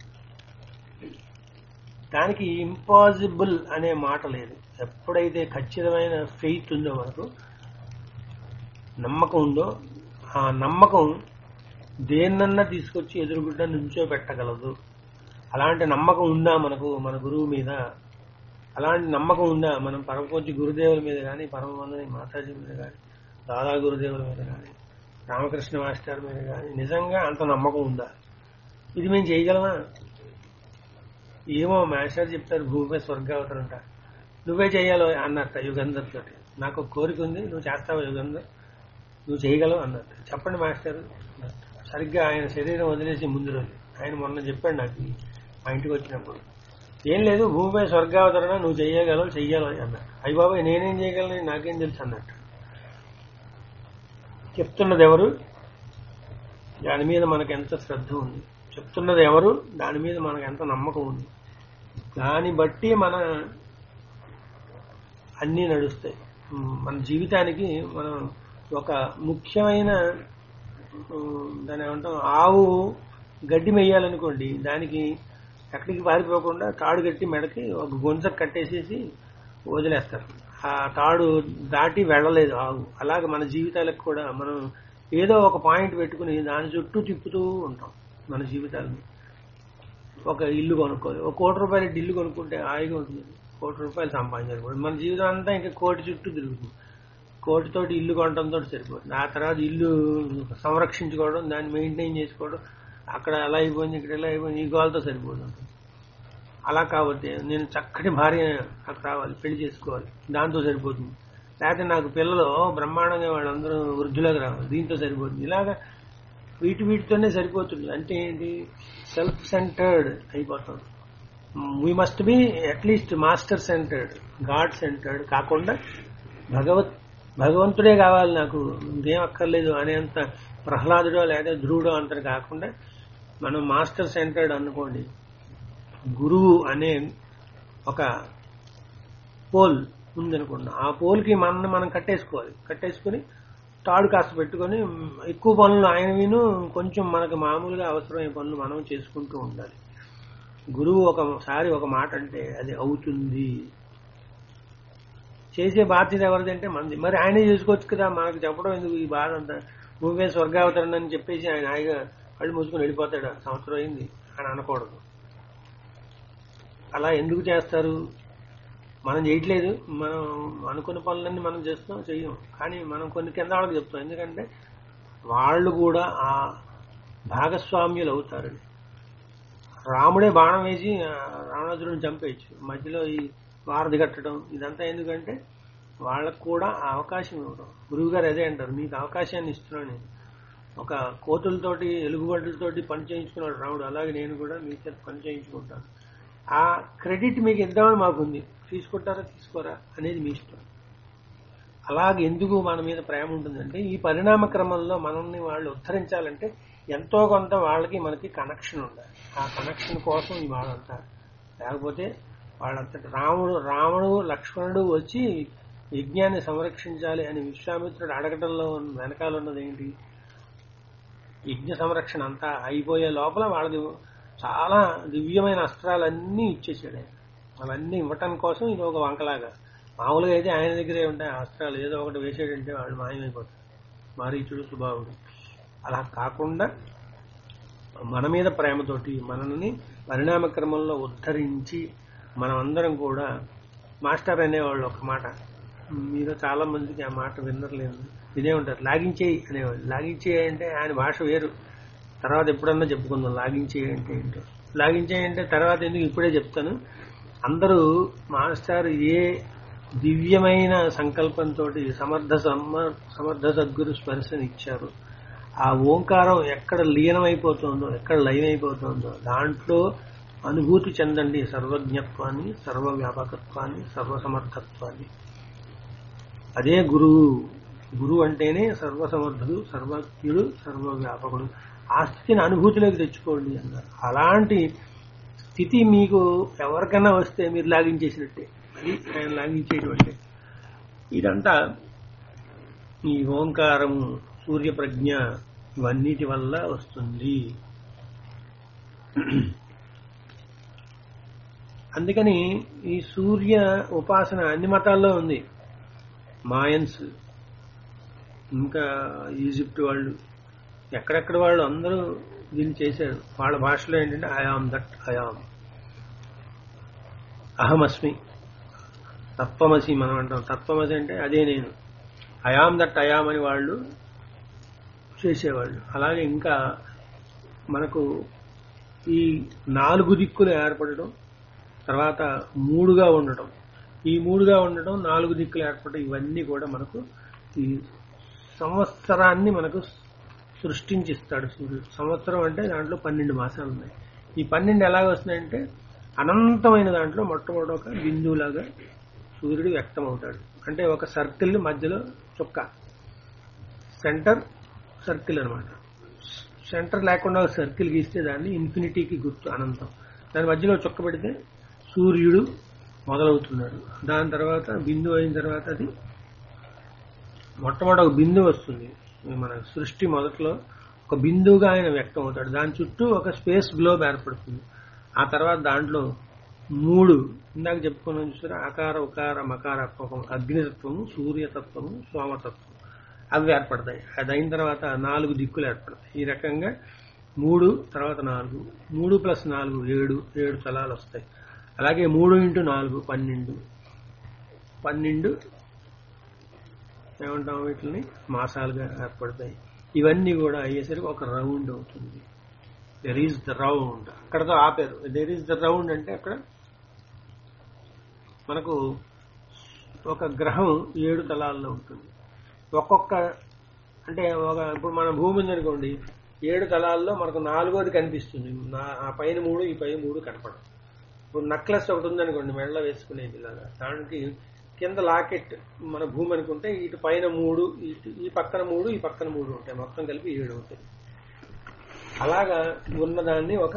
దానికి ఇంపాసిబుల్ అనే మాట లేదు ఎప్పుడైతే ఖచ్చితమైన ఫెయిత్ ఉందో మనకు నమ్మకం ఉందో ఆ నమ్మకం దేన్నన్నా తీసుకొచ్చి ఎదురుగుడ్డ నుంచో పెట్టగలదు అలాంటి నమ్మకం ఉందా మనకు మన గురువు మీద అలాంటి నమ్మకం ఉందా మనం పరమపూజ్య గురుదేవుల మీద కానీ పరమవందని మాతాజీ మీద కానీ దాదా గురుదేవుల మీద కానీ రామకృష్ణ మాస్టర్ మీద కానీ నిజంగా అంత నమ్మకం ఉందా ఇది మేము చేయగలమా ఏమో మాస్టర్ చెప్తారు భూమిపై స్వర్గావతరంట నువ్వే చేయాలో అన్నట్ట యుగంధర్ తోటి నాకు ఒక కోరిక ఉంది నువ్వు చేస్తావా యుగంధర్ నువ్వు చేయగలవు అన్నట్టు చెప్పండి మాస్టర్ అన్నట్టు. సరిగ్గా ఆయన శరీరం వదిలేసి ముందు రోజు ఆయన మొన్న చెప్పాడు నాకు మా ఇంటికి వచ్చినప్పుడు ఏం లేదు భూమిపై స్వర్గావతరణ నువ్వు చెయ్యగలవు చెయ్యాలి అన్నాడు అయ్యి బాబాయ్ నేనేం చేయగలను నాకేం తెలుసు అన్నట్టు చెప్తున్నది ఎవరు దాని మీద మనకు ఎంత శ్రద్ధ ఉంది చెప్తున్నది ఎవరు దాని మీద మనకు ఎంత నమ్మకం ఉంది దాన్ని బట్టి మన అన్నీ నడుస్తాయి ఉమ్, మన జీవితానికి మనం ఒక ముఖ్యమైన ఉమ్, దాని ఏమంటాం ఆవు గడ్డి మెయ్యాలనుకోండి దానికి ఎక్కడికి పారిపోకుండా తాడు కట్టి మెడకి ఒక గొంజ కట్టేసేసి వదిలేస్తారు ఆ తాడు దాటి వెళ్ళలేదు ఆవు అలాగే మన జీవితాలకు కూడా మనం ఏదో ఒక పాయింట్ పెట్టుకుని దాని చుట్టూ తిప్పుతూ ఉంటాం మన జీవితాలని ఒక ఇల్లు కొనుక్కోవాలి ఒక కోటి రూపాయల ఇల్లు కొనుక్కుంటే హాయిగా ఉంటుంది కోటి రూపాయలు సంపాదించాలి మన జీవితం అంతా ఇంకా కోటి చుట్టూ తిరుగుతుంది కోటితోటి ఇల్లు కొనడంతో సరిపోతుంది ఆ తర్వాత ఇల్లు సంరక్షించుకోవడం దాన్ని మెయింటైన్ చేసుకోవడం అక్కడ ఎలా అయిపోయింది ఇక్కడ ఎలా అయిపోయింది ఈ గోలతో సరిపోతుంది అలా కాబట్టి నేను చక్కటి భార్య నాకు రావాలి పెళ్లి చేసుకోవాలి దాంతో సరిపోతుంది లేకపోతే నాకు పిల్లలు బ్రహ్మాండంగా వాళ్ళందరూ వృద్ధులకు రావాలి దీంతో సరిపోతుంది ఇలాగా వీటి వీటితోనే సరిపోతుంది అంటే ఏంటి సెల్ఫ్ సెంటర్డ్ అయిపోతుంది we must be at least master centred God centred కాకుండా భగవత్ భగవంతుడే కావాలి నాకు ఇంకేం అక్కర్లేదు అనేంత ప్రహ్లాదుడో లేదా ధ్రువుడో అంత కాకుండా మనం మాస్టర్ సెంటర్డ్ అనుకోండి గురువు అనే ఒక పోల్ ఉందనుకోండి ఆ పోల్కి మనల్ని మనం కట్టేసుకోవాలి కట్టేసుకుని తాడు కాస్త పెట్టుకొని మ్, ఎక్కువ పనులు ఆయన విను కొంచెం మనకు మామూలుగా అవసరమైన పనులు మనం చేసుకుంటూ ఉండాలి గురువు ఒకసారి ఒక మాట అంటే అది అవుతుంది చేసే బాధ్యత ఎవరిది అంటే మంది మరి ఆయనే చేసుకోవచ్చు కదా మనకు చెప్పడం ఎందుకు ఈ బాధ అంతా నువ్వే స్వర్గావతరణ అని చెప్పేసి ఆయన హాయిగా కళ్ళు మూసుకొని వెళ్ళిపోతాడు సంవత్సరం అయింది అని అనకూడదు అలా ఎందుకు చేస్తారు మనం చేయట్లేదు మనం అనుకున్న పనులన్నీ మనం చేస్తాం చెయ్యం కానీ మనం కొన్ని కింద వాళ్ళకి చెప్తాం ఎందుకంటే వాళ్ళు కూడా ఆ భాగస్వామ్యులు అవుతారని రాముడే బాణం వేసి ఆ, రావణాసురుడిని చంపేయచ్చు మధ్యలో ఈ వారధి కట్టడం ఇదంతా ఎందుకంటే వాళ్ళకు కూడా ఆ అవకాశం ఇవ్వడం గురువు గారు అదే అంటారు మీకు అవకాశాన్ని ఇస్తున్నాను నేను ఒక కోతులతోటి ఎలుగుబంటులతోటి పని చేయించుకున్నాడు రాముడు అలాగే నేను కూడా మీ చేత పని చేయించుకుంటాను ఆ క్రెడిట్ మీకు ఇద్దామని మాకుంది తీసుకుంటారా తీసుకోరా అనేది మీ ఇష్టం అలాగే ఎందుకు మన మీద ప్రేమ ఉంటుందంటే ఈ పరిణామ క్రమంలో మనల్ని వాళ్ళు ఉద్ధరించాలంటే ఎంతో కొంత వాళ్ళకి మనకి కనెక్షన్ ఉండాలి ఆ కనెక్షన్ కోసం ఈ వాళ్ళంతా లేకపోతే వాళ్ళంతటి రాముడు రాముడు లక్ష్మణుడు వచ్చి యజ్ఞాన్ని సంరక్షించాలి అని విశ్వామిత్రుడు అడగడంలో ఉన్న- వెనకాల ఉన్నది ఏంటి యజ్ఞ సంరక్షణ అంతా అయిపోయే లోపల వాళ్ళది చాలా దివ్యమైన అస్త్రాలన్నీ ఇచ్చేసాడు ఆయన అవన్నీ ఇవ్వటం కోసం ఇది ఒక వంకలాగా మామూలుగా అయితే ఆయన దగ్గరే ఉంటాయి ఆ అస్త్రాలు ఏదో ఒకటి వేసాడంటే వాళ్ళు మాయమైపోతారు మారీచుడు స్వభావుడు అలా కాకుండా మన మీద ప్రేమతోటి మనల్ని పరిణామ క్రమంలో ఉద్ధరించి మనమందరం కూడా మాస్టర్ అనేవాళ్ళు ఒక మాట మీరు చాలా మందికి ఆ మాట వినర్లేదు ఇదే ఉంటారు లాగించేయి అనేవాళ్ళు లాగించేయి అంటే ఆయన భాష వేరు తర్వాత ఎప్పుడన్నా చెప్పుకుందాం లాగించేయి అంటే ఏంటో లాగించేయి అంటే తర్వాత ఎందుకు ఇప్పుడే చెప్తాను అందరూ మాస్టర్ ఏ దివ్యమైన సంకల్పంతో సమర్థ సమ- సమర్థ సద్గురు స్పర్శని ఇచ్చారు ఆ ఓంకారం ఎక్కడ లీనమైపోతుందో ఎక్కడ లయమైపోతుందో దాంట్లో అనుభూతి చెందండి సర్వజ్ఞత్వాన్ని సర్వవ్యాపకత్వాన్ని సర్వసమర్థత్వాన్ని అదే గురువు గురువు అంటేనే సర్వసమర్థుడు సర్వజ్ఞుడు సర్వవ్యాపకుడు ఆ స్థితిని అనుభూతిలోకి తెచ్చుకోండి అన్నారు అలాంటి స్థితి మీకు ఎవరికైనా వస్తే మీరు లాగించేసినట్టే అది ఆయన లాగించేటువంటి ఇదంతా ఈ ఓంకారము సూర్యప్రజ్ఞ ఇవన్నిటి వల్ల వస్తుంది అందుకని ఈ సూర్య ఉపాసన అన్ని మతాల్లో ఉంది మాయన్స్ ఇంకా ఈజిప్ట్ వాళ్ళు ఎక్కడెక్కడ వాళ్ళు అందరూ దీన్ని చేశారు వాళ్ళ భాషలో ఏంటంటే అయామ్ దట్ అయామ్ అహమస్మి తత్వమసి మనం అంటాం తత్వమసి అంటే అదే నేను అయామ్ దట్ అయామ్ అని వాళ్ళు చేసేవాళ్ళు అలాగే ఇంకా మనకు ఈ నాలుగు దిక్కులు ఏర్పడడం తర్వాత మూడుగా ఉండటం ఈ మూడుగా ఉండటం నాలుగు దిక్కులు ఏర్పడటం ఇవన్నీ కూడా మనకు ఈ సంవత్సరాన్ని మనకు సృష్టించిస్తాడు సూర్యుడు సంవత్సరం అంటే దాంట్లో పన్నెండు మాసాలు ఉన్నాయి ఈ పన్నెండు ఎలాగ వస్తున్నాయంటే అనంతమైన దాంట్లో మొట్టమొదటి ఒక బిందువులాగా సూర్యుడు వ్యక్తం అవుతాడు అంటే ఒక సర్కిల్ మధ్యలో చుక్క సెంటర్ సర్కిల్ అన్నమాట సెంటర్ లేకుండా ఒక సర్కిల్ గీస్తే దాన్ని ఇన్ఫినిటీకి గుర్తు అనంతం దాని మధ్యలో చుక్క పెడితే సూర్యుడు మొదలవుతున్నాడు దాని తర్వాత బిందువు అయిన తర్వాత అది మొట్టమొదటి ఒక బిందువు వస్తుంది మన సృష్టి మొదట్లో ఒక బిందువుగా ఆయన వ్యక్తం అవుతాడు దాని చుట్టూ ఒక స్పేస్ గ్లోబ్ ఏర్పడుతుంది ఆ తర్వాత దాంట్లో మూడు ఇందాక చెప్పుకున్నాం చూసారా ఆకార ఉకార మకార అప్పకం అగ్నితత్వము సూర్యతత్వము సోమతత్వం అవి ఏర్పడతాయి అది అయిన తర్వాత నాలుగు దిక్కులు ఏర్పడతాయి ఈ రకంగా మూడు తర్వాత నాలుగు మూడు ప్లస్ నాలుగు ఏడు ఏడు తలాలు వస్తాయి అలాగే మూడు ఇంటూ నాలుగు పన్నెండు పన్నెండు ఏమంటాం వీటిని మాసాలుగా ఏర్పడతాయి ఇవన్నీ కూడా అయ్యేసరికి ఒక రౌండ్ అవుతుంది దెర్ ఈజ్ ద రౌండ్ అక్కడతో ఆపారు దెర్ ఈజ్ ద రౌండ్ అంటే అక్కడ మనకు ఒక గ్రహం ఏడు తలాల్లో ఉంటుంది ఒక్కొక్క అంటే ఒక ఇప్పుడు మన భూమి ఉందనుకోండి ఏడు తలాల్లో మనకు నాలుగోది కనిపిస్తుంది నా- ఆ పైన మూడు ఈ పైన మూడు కనపడదు ఇప్పుడు నక్లెస్ ఒకటి ఉందనుకోండి మెడలో వేసుకునేది ఇలాగా దానికి కింద లాకెట్ మన భూమి అనుకుంటే ఇటు పైన మూడు ఇటు ఈ పక్కన మూడు ఈ పక్కన మూడు ఉంటాయి మొత్తం కలిపి ఏడు అవుతాయి అలాగా ఉన్నదాన్ని ఒక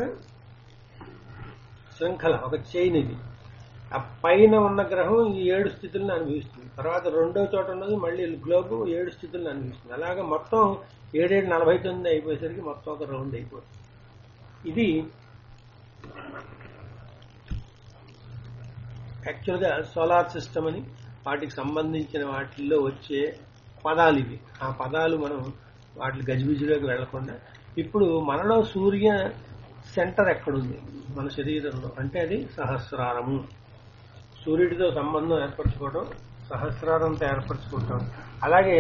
శృంఖల ఒక చైన్ ఇది ఆ పైన ఉన్న గ్రహం ఈ ఏడు స్థితులను అనుభవిస్తుంది తర్వాత రెండో చోట ఉన్నది మళ్ళీ గ్లోబ్ ఏడు స్థితులను అనుభవిస్తుంది అలాగే మొత్తం ఏడేడు నలభై తొమ్మిది అయిపోయేసరికి మొత్తం ఒక రౌండ్ అయిపోతుంది ఇది యాక్చువల్గా సోలార్ సిస్టమ్ అని వాటికి సంబంధించిన వాటిల్లో వచ్చే పదాలు ఇవి ఆ పదాలు మనం వాటి గజిబిజిలోకి వెళ్లకుండా ఇప్పుడు మనలో సూర్య సెంటర్ ఎక్కడుంది మన శరీరంలో అంటే అది సహస్రారము సూర్యుడితో సంబంధం ఏర్పరచుకోవడం సహస్రారంతో ఏర్పరచుకుంటాం అలాగే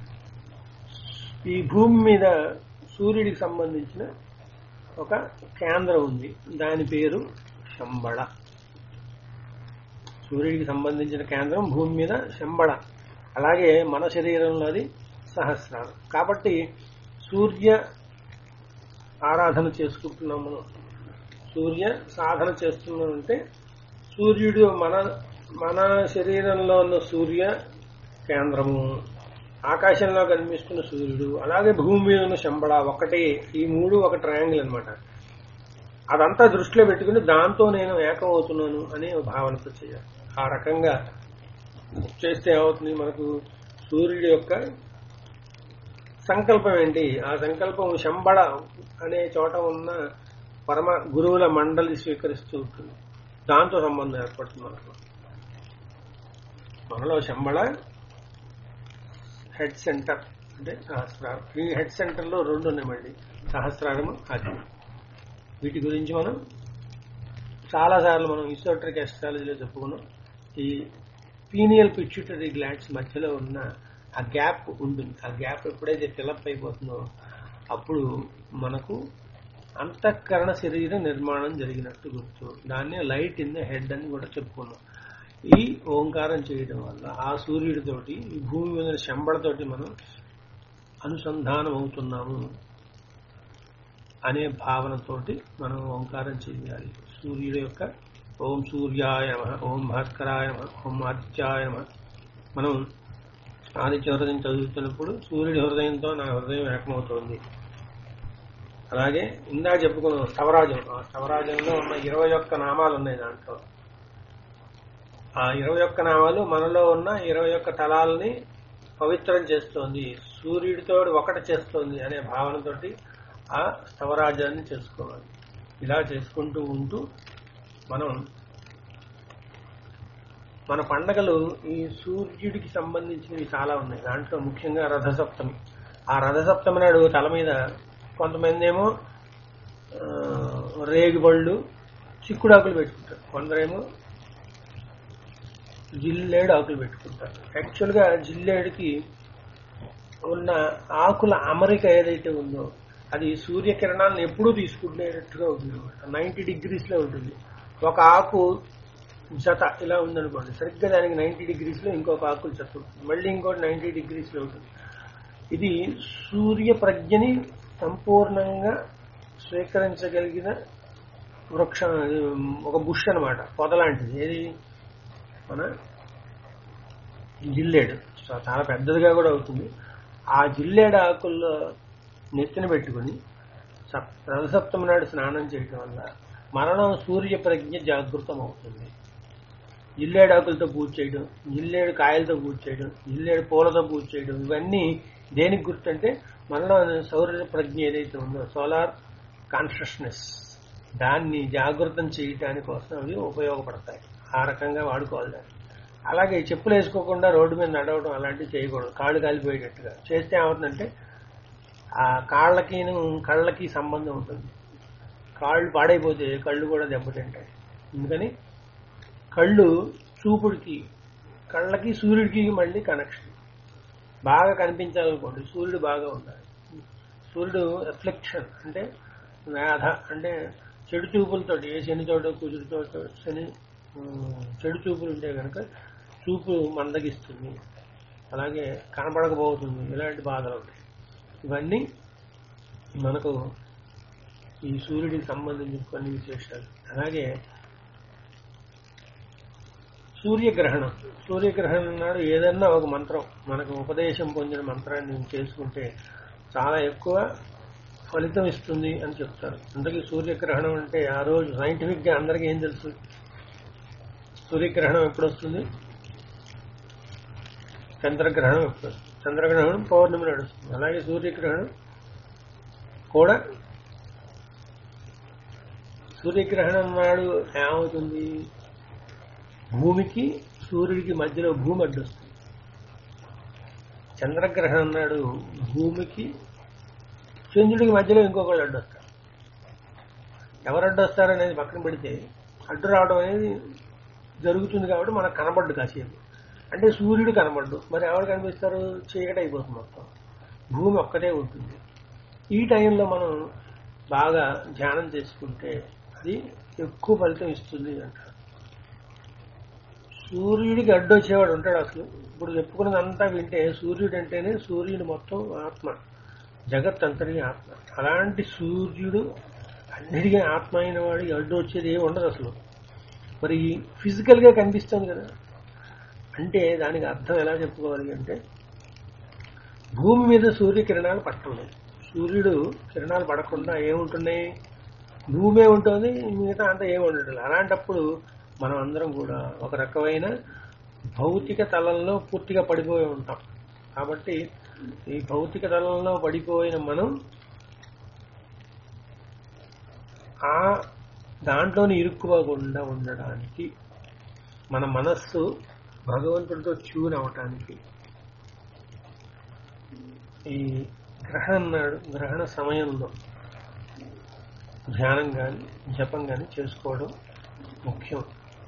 ఈ భూమి మీద సూర్యుడికి సంబంధించిన ఒక కేంద్రం ఉంది దాని పేరు శంబళ సూర్యుడికి సంబంధించిన కేంద్రం భూమి మీద శంబళ అలాగే మన శరీరంలో అది సహస్రారం కాబట్టి సూర్య ఆరాధన చేసుకుంటున్నాం మనం సూర్య సాధన చేస్తున్నామంటే సూర్యుడు మన మన శరీరంలో ఉన్న సూర్య కేంద్రము ఆకాశంలో కనిపిస్తున్న సూర్యుడు అలాగే భూమి మీద ఉన్న శంబళ ఒకటే ఈ మూడు ఒక ట్రయాంగిల్ అన్నమాట అదంతా దృష్టిలో పెట్టుకుని దాంతో నేను ఏకం అవుతున్నాను అనే భావనతో చేయాలి ఆ రకంగా చేస్తే ఏమవుతుంది మనకు సూర్యుడి యొక్క సంకల్పం ఏంటి ఆ సంకల్పం శంబళ అనే చోట ఉన్న పరమ గురువుల మండలి స్వీకరిస్తూ ఉంటుంది దాంతో సంబంధం ఏర్పడుతుంది మనకు మనలో శంబళ హెడ్ సెంటర్ అంటే సహస్రారం ఈ హెడ్ సెంటర్లో రెండు ఉన్నాయి మళ్ళీ సహస్రారము అగ్ని వీటి గురించి మనం చాలాసార్లు మనం ఇసోట్రిక్ ఎస్ట్రాలజీలో చెప్పుకున్నాం ఈ పీనియల్ పిచ్యుటరీ గ్లాండ్స్ మధ్యలో ఉన్న ఆ గ్యాప్ ఉంటుంది ఆ గ్యాప్ ఎప్పుడైతే ఫిలప్ అయిపోతుందో అప్పుడు మనకు అంతఃకరణ శరీర నిర్మాణం జరిగినట్టు గుర్తు దాన్నే లైట్ ఇన్ ద హెడ్ అని కూడా చెప్పుకున్నాం ఈ ఓంకారం చేయడం వల్ల ఆ సూర్యుడితోటి ఈ భూమి మీద శంబళతోటి మనం అనుసంధానం అవుతున్నాము అనే భావనతోటి మనం ఓంకారం చేయాలి సూర్యుడి యొక్క ఓం సూర్యాయ నమః ఓం భాస్కరాయ నమః ఓం ఆదిత్యాయ నమః మనం ఆదిత్య హృదయం చదువుతున్నప్పుడు సూర్యుడి హృదయంతో నా హృదయం ఏకమవుతోంది అలాగే ఇందా చెప్పుకున్నాం స్తవరాజం ఆ స్తవరాజంలో ఉన్న ఇరవై ఒక్క నామాలు ఉన్నాయి దాంట్లో ఆ ఇరవై ఒక్క నామాలు మనలో ఉన్న ఇరవై ఒక్క తలాలని పవిత్రం చేస్తోంది సూర్యుడితో ఒకటి చేస్తోంది అనే భావనతోటి ఆ స్తవరాజ్యాన్ని చేసుకోవాలి ఇలా చేసుకుంటూ ఉంటూ మనం మన పండగలు ఈ సూర్యుడికి సంబంధించినవి చాలా ఉన్నాయి దాంట్లో ముఖ్యంగా రథసప్తమి ఆ రథసప్తమి నాడు తల మీద కొంతమంది ఏమో ఆ, రేగిబళ్ళు చిక్కుడాకులు పెట్టుకుంటారు కొందరేమో జిల్లేడు ఆకులు పెట్టుకుంటారు యాక్చువల్గా జిల్లేడుకి ఉన్న ఆకుల అమరిక ఏదైతే ఉందో అది సూర్యకిరణాలను ఎప్పుడూ తీసుకునేటట్టుగా ఉంటుంది నైంటీ డిగ్రీస్ లో ఉంటుంది ఒక ఆకు జత ఇలా ఉందనుకోండి సరిగ్గా దానికి నైంటీ డిగ్రీస్ లో ఇంకొక ఆకు జత ఉంటుంది మళ్ళీ ఇంకోటి నైంటీ డిగ్రీస్ లో ఉంటుంది ఇది సూర్య ప్రజ్ఞని సంపూర్ణంగా స్వీకరించగలిగిన వృక్షం ఒక బుష్ అన్నమాట పొద లాంటిది ఏది మన జిల్లేడు సో చాలా పెద్దదిగా కూడా అవుతుంది ఆ జిల్లేడు ఆకుల్లో నెత్తిన పెట్టుకుని సప్ రథసప్తమి నాడు స్నానం చేయటం వల్ల మరణం సూర్య ప్రజ్ఞ జాగృతం అవుతుంది జిల్లేడు ఆకులతో పూజ చేయడం జిల్లేడు కాయలతో పూజ చేయడం జిల్లేడు పూలతో పూజ చేయడం ఇవన్నీ దేనికి గుర్తంటే మనలో సౌర ప్రజ్ఞ ఏదైతే ఉందో సోలార్ కాన్షియస్నెస్ దాన్ని జాగృతం చేయటానికి కోసం అవి ఉపయోగపడతాయి ఆ రకంగా వాడుకోవాలి దాన్ని అలాగే చెప్పులు వేసుకోకుండా రోడ్డు మీద నడవడం అలాంటివి చేయకూడదు కాళ్ళు కాలిపోయేటట్టుగా చేస్తే ఏమవుతుందంటే ఆ కాళ్ళకి కళ్ళకి సంబంధం ఉంటుంది కాళ్ళు పాడైపోతే కళ్ళు కూడా దెబ్బతింటాయి అందుకని కళ్ళు చూపుడికి కళ్ళకి సూర్యుడికి మళ్ళీ కనెక్షన్ బాగా కనిపించాలనుకోండి సూర్యుడు బాగా ఉండాలి సూర్యుడు రిఫ్లెక్షన్ అంటే వ్యాధ అంటే చెడు చూపులతోటి ఏ శని చోట కుజుడి చోట శని ఉమ్, చెడు చూపులు ఉంటే కనుక చూపు మందగిస్తుంది అలాగే కనపడకపోతుంది ఇలాంటి బాధలు ఉంటాయి ఇవన్నీ మనకు ఈ సూర్యుడికి సంబంధించిన కొన్ని విశేషాలు అలాగే సూర్యగ్రహణం సూర్యగ్రహణం నాడు ఏదన్నా ఒక మంత్రం మనకు ఉపదేశం పొందిన మంత్రాన్ని నేను చేసుకుంటే చాలా ఎక్కువ ఫలితం ఇస్తుంది అని చెప్తారు అందుకే సూర్యగ్రహణం అంటే ఆ రోజు సైంటిఫిక్ గా అందరికీ ఏం తెలుసు సూర్యగ్రహణం ఎప్పుడు వస్తుంది చంద్రగ్రహణం ఎప్పుడు వస్తుంది చంద్రగ్రహణం పౌర్ణమి నడుస్తుంది అలాగే సూర్యగ్రహణం కూడా సూర్యగ్రహణం నాడు ఏమవుతుంది భూమికి సూర్యుడికి మధ్యలో భూమి అడ్డొస్తుంది చంద్రగ్రహణం నాడు భూమికి చంద్రుడికి మధ్యలో ఇంకొకళ్ళు అడ్డొస్తారు ఎవరు అడ్డొస్తారు అనేది పక్కన పెడితే అడ్డు రావడం అనేది జరుగుతుంది కాబట్టి మనకు కనబడ్డు కాసేపు అంటే సూర్యుడు కనబడ్డు మరి ఎవరు కనిపిస్తారు చీకటి అయిపోతుంది మొత్తం భూమి ఒక్కటే ఉంటుంది ఈ టైంలో మనం బాగా ధ్యానం చేసుకుంటే అది ఎక్కువ ఫలితం ఇస్తుంది అంటారు సూర్యుడికి అడ్డొచ్చేవాడు ఉంటాడు అసలు ఇప్పుడు చెప్పుకున్నదంతా వింటే సూర్యుడు అంటేనే సూర్యుడు మొత్తం ఆత్మ జగత్ అంతటి ఆత్మ అలాంటి సూర్యుడు అన్నిటికీ ఆత్మ అయిన వాడికి అడ్డు వచ్చేది ఏమి ఉండదు అసలు మరి ఫిజికల్ గా కనిపిస్తుంది కదా అంటే దానికి అర్థం ఎలా చెప్పుకోవాలి అంటే భూమి మీద సూర్యకిరణాలు పట్టలేదు సూర్యుడు కిరణాలు పడకుండా ఏముంటున్నాయి భూమే ఉంటుంది మిగతా అంతా ఏమి ఉండదు అలాంటప్పుడు మనం అందరం కూడా ఒక రకమైన భౌతిక తలంలో పూర్తిగా పడిపోయి ఉంటాం కాబట్టి ఈ భౌతిక తలంలో పడిపోయిన మనం ఆ దాంట్లోని ఇరుక్కుపోకుండా ఉండడానికి మన మనస్సు భగవంతుడితో ట్యూన్ అవటానికి ఈ గ్రహణం నాడు గ్రహణ సమయంలో ధ్యానం కానీ జపం కానీ చేసుకోవడం ముఖ్యం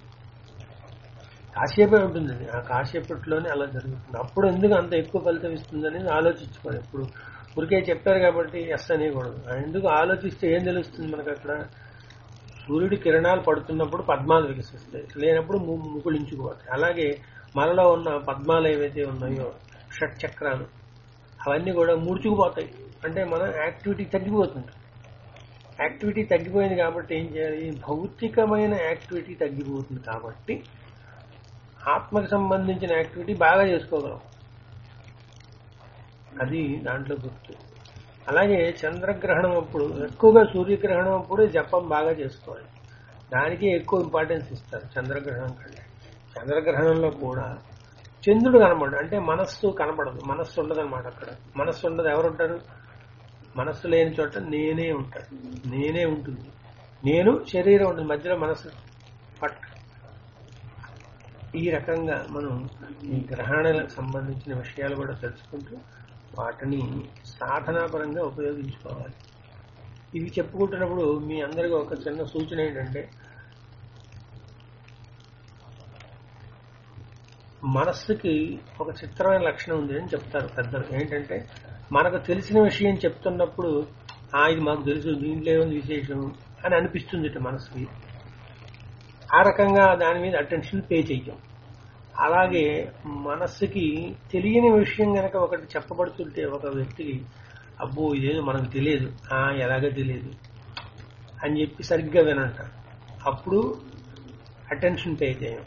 కాసేపే ఉంటుందండి ఆ కాసేపట్లోనే అలా జరుగుతుంది అప్పుడు ఎందుకు అంత ఎక్కువ ఫలితం ఇస్తుందని ఆలోచించుకోవాలి ఇప్పుడు ఊరికే చెప్పారు కాబట్టి ఎస్ అనేకూడదు ఎందుకు ఆలోచిస్తే ఏం తెలుస్తుంది మనకు అక్కడ సూర్యుడి కిరణాలు పడుతున్నప్పుడు పద్మాలు వికసిస్తాయి లేనప్పుడు ము- ముకుళించుకుపోతాయి అలాగే మనలో ఉన్న పద్మాలు ఏవైతే ఉన్నాయో షట్ చక్రాలు అవన్నీ కూడా ముడుచుకుపోతాయి అంటే మన యాక్టివిటీ తగ్గిపోతుంది యాక్టివిటీ తగ్గిపోయింది కాబట్టి ఏం చేయాలి భౌతికమైన యాక్టివిటీ తగ్గిపోతుంది కాబట్టి ఆత్మకి సంబంధించిన యాక్టివిటీ బాగా చేసుకోగలం అది దాంట్లో గుర్తు అలాగే చంద్రగ్రహణం అప్పుడు ఎక్కువగా సూర్యగ్రహణం అప్పుడు జపం బాగా చేసుకోవాలి దానికి ఎక్కువ ఇంపార్టెన్స్ ఇస్తారు చంద్రగ్రహణం కంటే చంద్రగ్రహణంలో కూడా చంద్రుడు కనబడు అంటే మనస్సు కనబడదు మనస్సు ఉండదు అనమాట అక్కడ మనస్సు ఉండదు ఎవరు ఉంటారు మనస్సు లేని చోట నేనే ఉంటాడు నేనే ఉంటుంది నేను శరీరం ఉంటుంది మధ్యలో మనస్సు పట్ ఈ రకంగా మనం ఈ గ్రహణాలకు సంబంధించిన విషయాలు కూడా తెలుసుకుంటూ వాటిని సాధనాపరంగా ఉపయోగించుకోవాలి ఇవి చెప్పుకుంటున్నప్పుడు మీ అందరికీ ఒక చిన్న సూచన ఏంటంటే మనస్సుకి ఒక చిత్రమైన లక్షణం ఉంది అని చెప్తారు పెద్దలు ఏంటంటే మనకు తెలిసిన విషయం చెప్తున్నప్పుడు ఆ ఇది మాకు తెలుసు దీంట్లో ఏముంది విశేషం అని అనిపిస్తుంది ఇటు మనసుకి ఆ రకంగా దాని మీద అటెన్షన్ పే చెయ్యం అలాగే మనస్సుకి తెలియని విషయం గనక ఒకటి చెప్పబడుతుంటే ఒక వ్యక్తికి అబ్బో ఇదేదో మనకు తెలియదు ఆ ఎలాగో తెలియదు అని చెప్పి సరిగ్గా వినంట అప్పుడు అటెన్షన్ పే చేయం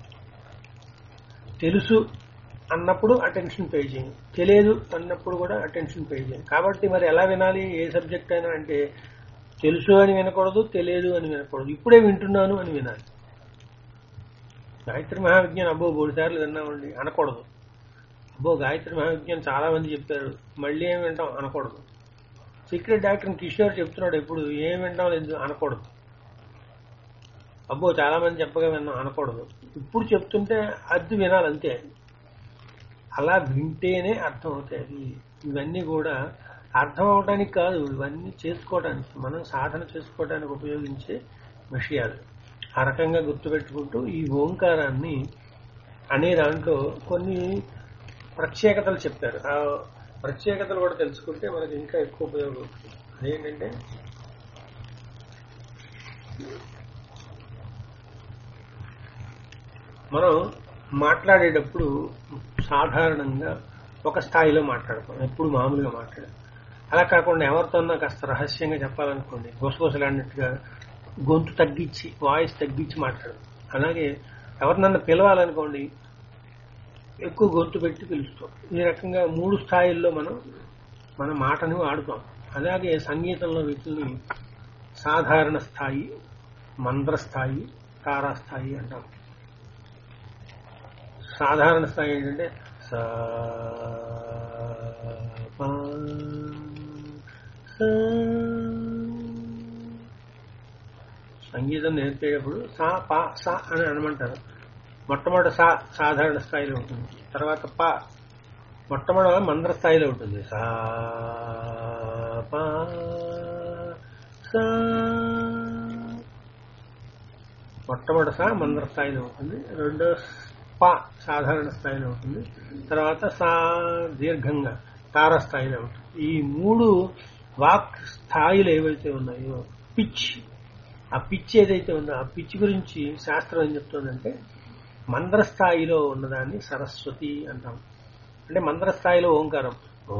తెలుసు అన్నప్పుడు అటెన్షన్ పే చేయం తెలియదు అన్నప్పుడు కూడా అటెన్షన్ పే చేయం కాబట్టి మరి ఎలా వినాలి ఏ సబ్జెక్ట్ అయినా అంటే తెలుసు అని వినకూడదు తెలియదు అని వినకూడదు ఇప్పుడే వింటున్నాను అని వినాలి గాయత్రి మహావిజ్ఞానం అబ్బో మూడు సార్లు విన్నామండి అనకూడదు అబ్బో గాయత్రి మహావిజ్ఞానం చాలా మంది చెప్పారు మళ్ళీ ఏం వింటాం అనకూడదు సీక్రెట్ డాక్టర్ కిషోర్ చెప్తున్నాడు ఎప్పుడు ఏం వింటాం లేదు అనకూడదు అబ్బో చాలా మంది చెప్పగా విన్నాం అనకూడదు ఇప్పుడు చెప్తుంటే అది వినాలి అంతే అలా వింటేనే అర్థం అవుతాయి ఇవన్నీ కూడా అర్థం అవడానికి కాదు ఇవన్నీ చేసుకోవడానికి మనం సాధన చేసుకోవడానికి ఉపయోగించే విషయాలు ఆ రకంగా గుర్తుపెట్టుకుంటూ ఈ ఓంకారాన్ని అనే దాంట్లో కొన్ని ప్రత్యేకతలు చెప్పారు ఆ ప్రత్యేకతలు కూడా తెలుసుకుంటే మనకి ఇంకా ఎక్కువ ఉపయోగం అదేంటంటే మనం మాట్లాడేటప్పుడు సాధారణంగా ఒక స్థాయిలో మాట్లాడతాం ఎప్పుడు మామూలుగా మాట్లాడాలి అలా కాకుండా ఎవరితోన్నా కాస్త రహస్యంగా చెప్పాలనుకోండి గుసగుసలాడినట్టుగా గొంతు తగ్గించి వాయిస్ తగ్గించి మాట్లాడదు అలాగే ఎవరినన్నా పిలవాలనుకోండి ఎక్కువ గొంతు పెట్టి పిలుస్తాం ఈ రకంగా మూడు స్థాయిల్లో మనం మన మాటను వాడుతాం అలాగే సంగీతంలో వీటిని సాధారణ స్థాయి మంద్ర స్థాయి తారాస్థాయి అంటాం సాధారణ స్థాయి ఏంటంటే సా పా, సా. సంగీతం నేర్పేటప్పుడు సా పా సా అని అనమంటారు మొట్టమొదటి సా సాధారణ స్థాయిలో ఉంటుంది తర్వాత పా మొట్టమొదటి మంద్ర స్థాయిలో ఉంటుంది సా పా సా మొట్టమొదటి సా మంద్ర స్థాయిలో ఉంటుంది రెండో పా సాధారణ స్థాయిలో ఉంటుంది తర్వాత సా దీర్ఘంగా తార స్థాయిలో ఉంటుంది ఈ మూడు వాక్ స్థాయిలు ఏవైతే ఉన్నాయో పిచ్ ఆ పిచ్ ఏదైతే ఉందో ఆ పిచ్ గురించి శాస్త్రం ఏం చెప్తుందంటే మంద్ర స్థాయిలో ఉన్నదాన్ని సరస్వతి అంటాం అంటే మంద్ర స్థాయిలో ఓంకారం ఓ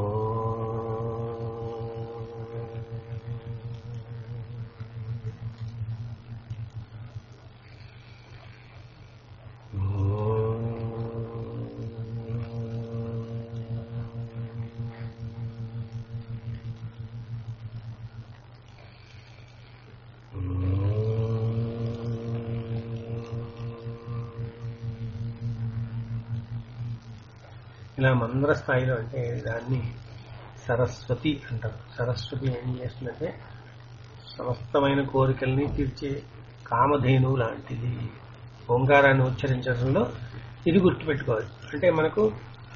ఇలా మంద్ర స్థాయిలో అంటే దాన్ని సరస్వతి అంటారు సరస్వతి ఏం చేస్తుందంటే సమస్తమైన కోరికల్ని తీర్చే కామధేనువు లాంటిది ఓంకారాన్ని ఉచ్చరించడంలో ఇది గుర్తుపెట్టుకోవాలి అంటే మనకు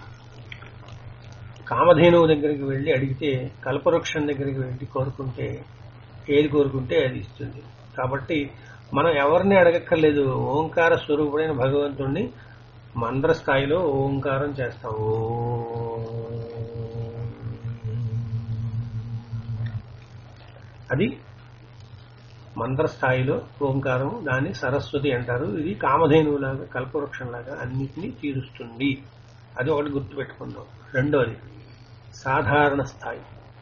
కామధేనువు దగ్గరికి వెళ్ళి అడిగితే కల్పవృక్షం దగ్గరికి వెళ్ళి కోరుకుంటే ఏది కోరుకుంటే అది ఇస్తుంది కాబట్టి మనం ఎవరిని అడగక్కర్లేదు ఓంకార స్వరూపుడైన భగవంతుణ్ణి మంద్ర స్థాయిలో ఓంకారం చేస్తాం ఓం. అది మంత్ర స్థాయిలో ఓంకారం దాన్ని సరస్వతి అంటారు ఇది కామధేనువులాగా కల్పవృక్షంలాగా అన్నిటినీ తీరుస్తుంది అది ఒకటి గుర్తుపెట్టుకుందాం రెండోది సాధారణ స్థాయి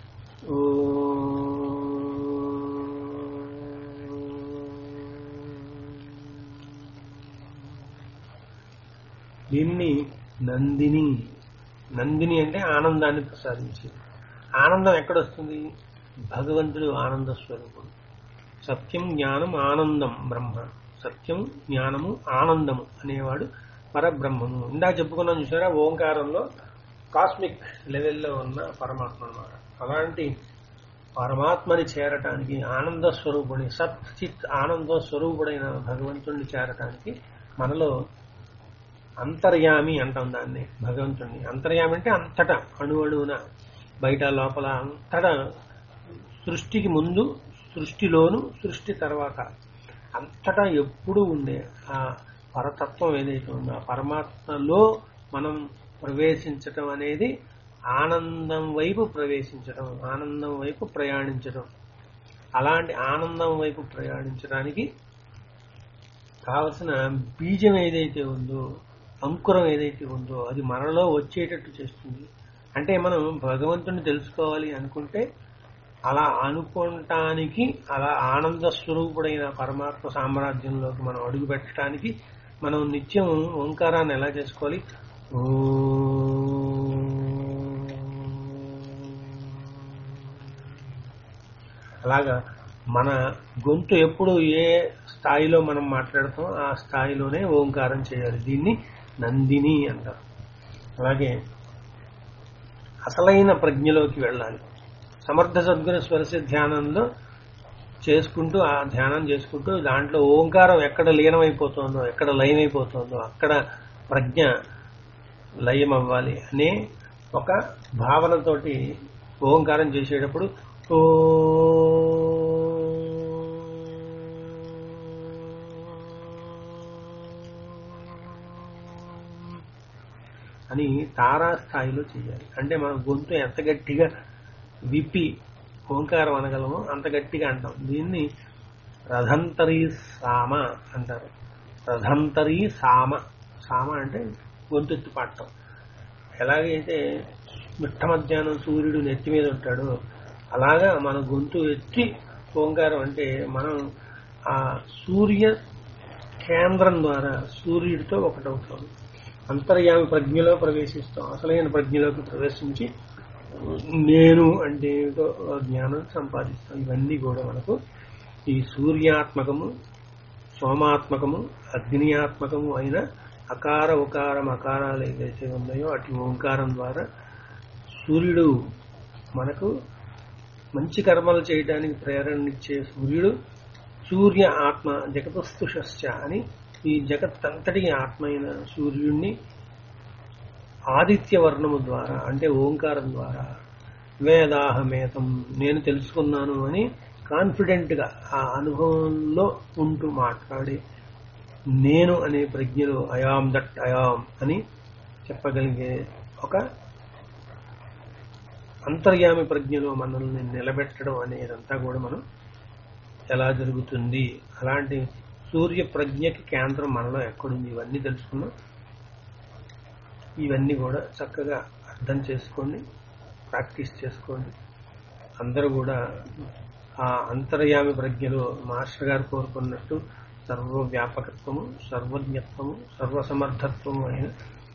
దీన్ని నందిని నందిని అంటే ఆనందాన్ని ప్రసాదించేది ఆనందం ఎక్కడొస్తుంది భగవంతుడు ఆనంద స్వరూపుడు సత్యం జ్ఞానం ఆనందం బ్రహ్మ సత్యం జ్ఞానము ఆనందము అనేవాడు పరబ్రహ్మము ఇందాక చెప్పుకున్నాం చూసారా ఓంకారంలో కాస్మిక్ లెవెల్లో ఉన్న పరమాత్మ అన్నమాట అలాంటి పరమాత్మని చేరటానికి ఆనంద స్వరూపుని సత్ చిత్ ఆనంద స్వరూపుడైన భగవంతుణ్ణి చేరటానికి మనలో అంతర్యామి అంటాం దాన్ని భగవంతుణ్ణి అంతర్యామి అంటే అంతటా అణు అణువున బయట లోపల అంతటా సృష్టికి ముందు సృష్టిలోను సృష్టి తర్వాత అంతటా ఎప్పుడూ ఉండే ఆ పరతత్వం ఏదైతే ఉందో ఆ పరమాత్మలో మనం ప్రవేశించటం అనేది ఆనందం వైపు ప్రవేశించడం ఆనందం వైపు ప్రయాణించడం అలాంటి ఆనందం వైపు ప్రయాణించడానికి కావలసిన బీజం ఏదైతే ఉందో అంకురం ఏదైతే ఉందో అది మనలో వచ్చేటట్టు చేస్తుంది అంటే మనం భగవంతుని తెలుసుకోవాలి అనుకుంటే అలా అనుకోవటానికి అలా ఆనంద స్వరూపుడైన పరమాత్మ సామ్రాజ్యంలోకి మనం అడుగు పెట్టడానికి మనం నిత్యం ఓంకారాన్ని ఎలా చేసుకోవాలి అలాగా మన గొంతు ఎప్పుడు ఏ స్థాయిలో మనం మాట్లాడతాం ఆ స్థాయిలోనే ఓంకారం చేయాలి దీన్ని నందిని అంటారు అలాగే అసలైన ప్రజ్ఞలోకి వెళ్ళాలి సమర్థ సద్గుణ స్వరస ధ్యానంలో చేసుకుంటూ ఆ ధ్యానం చేసుకుంటూ దాంట్లో ఓంకారం ఎక్కడ లీనమైపోతుందో ఎక్కడ లయమైపోతుందో అక్కడ ప్రజ్ఞ లయం అవ్వాలి అనే ఒక భావనతోటి ఓంకారం చేసేటప్పుడు ఓ అని తారా స్థాయిలో చేయాలి అంటే మన గొంతు ఎంత గట్టిగా విప్పి ఓంకారం అనగలమో అంత గట్టిగా అంటాం దీన్ని రథంతరీ సామ అంటారు రథంతరీ సామ సామ అంటే గొంతెత్తి పాడటం ఎలాగైతే మిట్ట మధ్యాహ్నం సూర్యుడు నెత్తి మీద ఉంటాడో అలాగా మన గొంతు ఎత్తి ఓంకారం అంటే మనం ఆ సూర్య కేంద్రం ద్వారా సూర్యుడితో ఒకటవుతాం అంతర్యామి ప్రజ్ఞలో ప్రవేశిస్తాం అసలైన ప్రజ్ఞలోకి ప్రవేశించి నేను అంటే ఏమిటో జ్ఞానం సంపాదిస్తాం ఇవన్నీ కూడా మనకు ఈ సూర్యాత్మకము సోమాత్మకము అగ్నియాత్మకము అయిన అకార ఉకారం అకారాలు ఏదైతే ఉన్నాయో అటు ఓంకారం ద్వారా సూర్యుడు మనకు మంచి కర్మలు చేయడానికి ప్రేరణనిచ్చే సూర్యుడు సూర్య ఆత్మ జగతస్తుషశ్చ అని ఈ జగత్తంతటి ఆత్మ అయిన సూర్యుడిని ఆదిత్య వర్ణము ద్వారా అంటే ఓంకారం ద్వారా వేదాహమేతం నేను తెలుసుకున్నాను అని కాన్ఫిడెంట్ గా ఆ అనుభవంలో ఉంటూ మాట్లాడి నేను అనే ప్రజ్ఞలో అయాం దట్ అయాం అని చెప్పగలిగే ఒక అంతర్యామి ప్రజ్ఞలో మనల్ని నిలబెట్టడం అనేదంతా కూడా మనం ఎలా జరుగుతుంది అలాంటి సూర్య ప్రజ్ఞకి కేంద్రం మనలో ఎక్కడుంది ఇవన్నీ తెలుసుకున్నాం ఇవన్నీ కూడా చక్కగా అర్థం చేసుకోండి ప్రాక్టీస్ చేసుకోండి అందరూ కూడా ఆ అంతర్యామి ప్రజ్ఞలో మాస్టర్ గారు కోరుకున్నట్టు సర్వ వ్యాపకత్వము సర్వజ్ఞత్వము సర్వసమర్థత్వము అయిన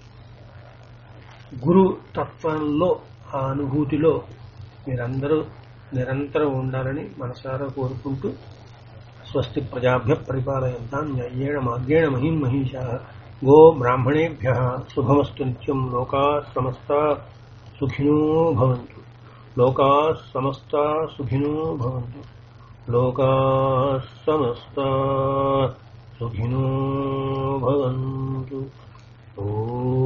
గురు తత్వంలో ఆ అనుభూతిలో మీరందరూ నిరంతరం ఉండాలని మనసారా కోరుకుంటూ స్వస్తి ప్రజాభ్య పరిపాలయంతాం న్యాయేణ మార్గేణ మహిం మహిషా గో బ్రాహ్మణేభ్య శుభమస్తు నిత్యం లోకా సమస్త సుఖినో భవంతు లోకా సమస్త సుఖినో భవంతు లోకా సమస్త సుఖినో భవంతు ఓ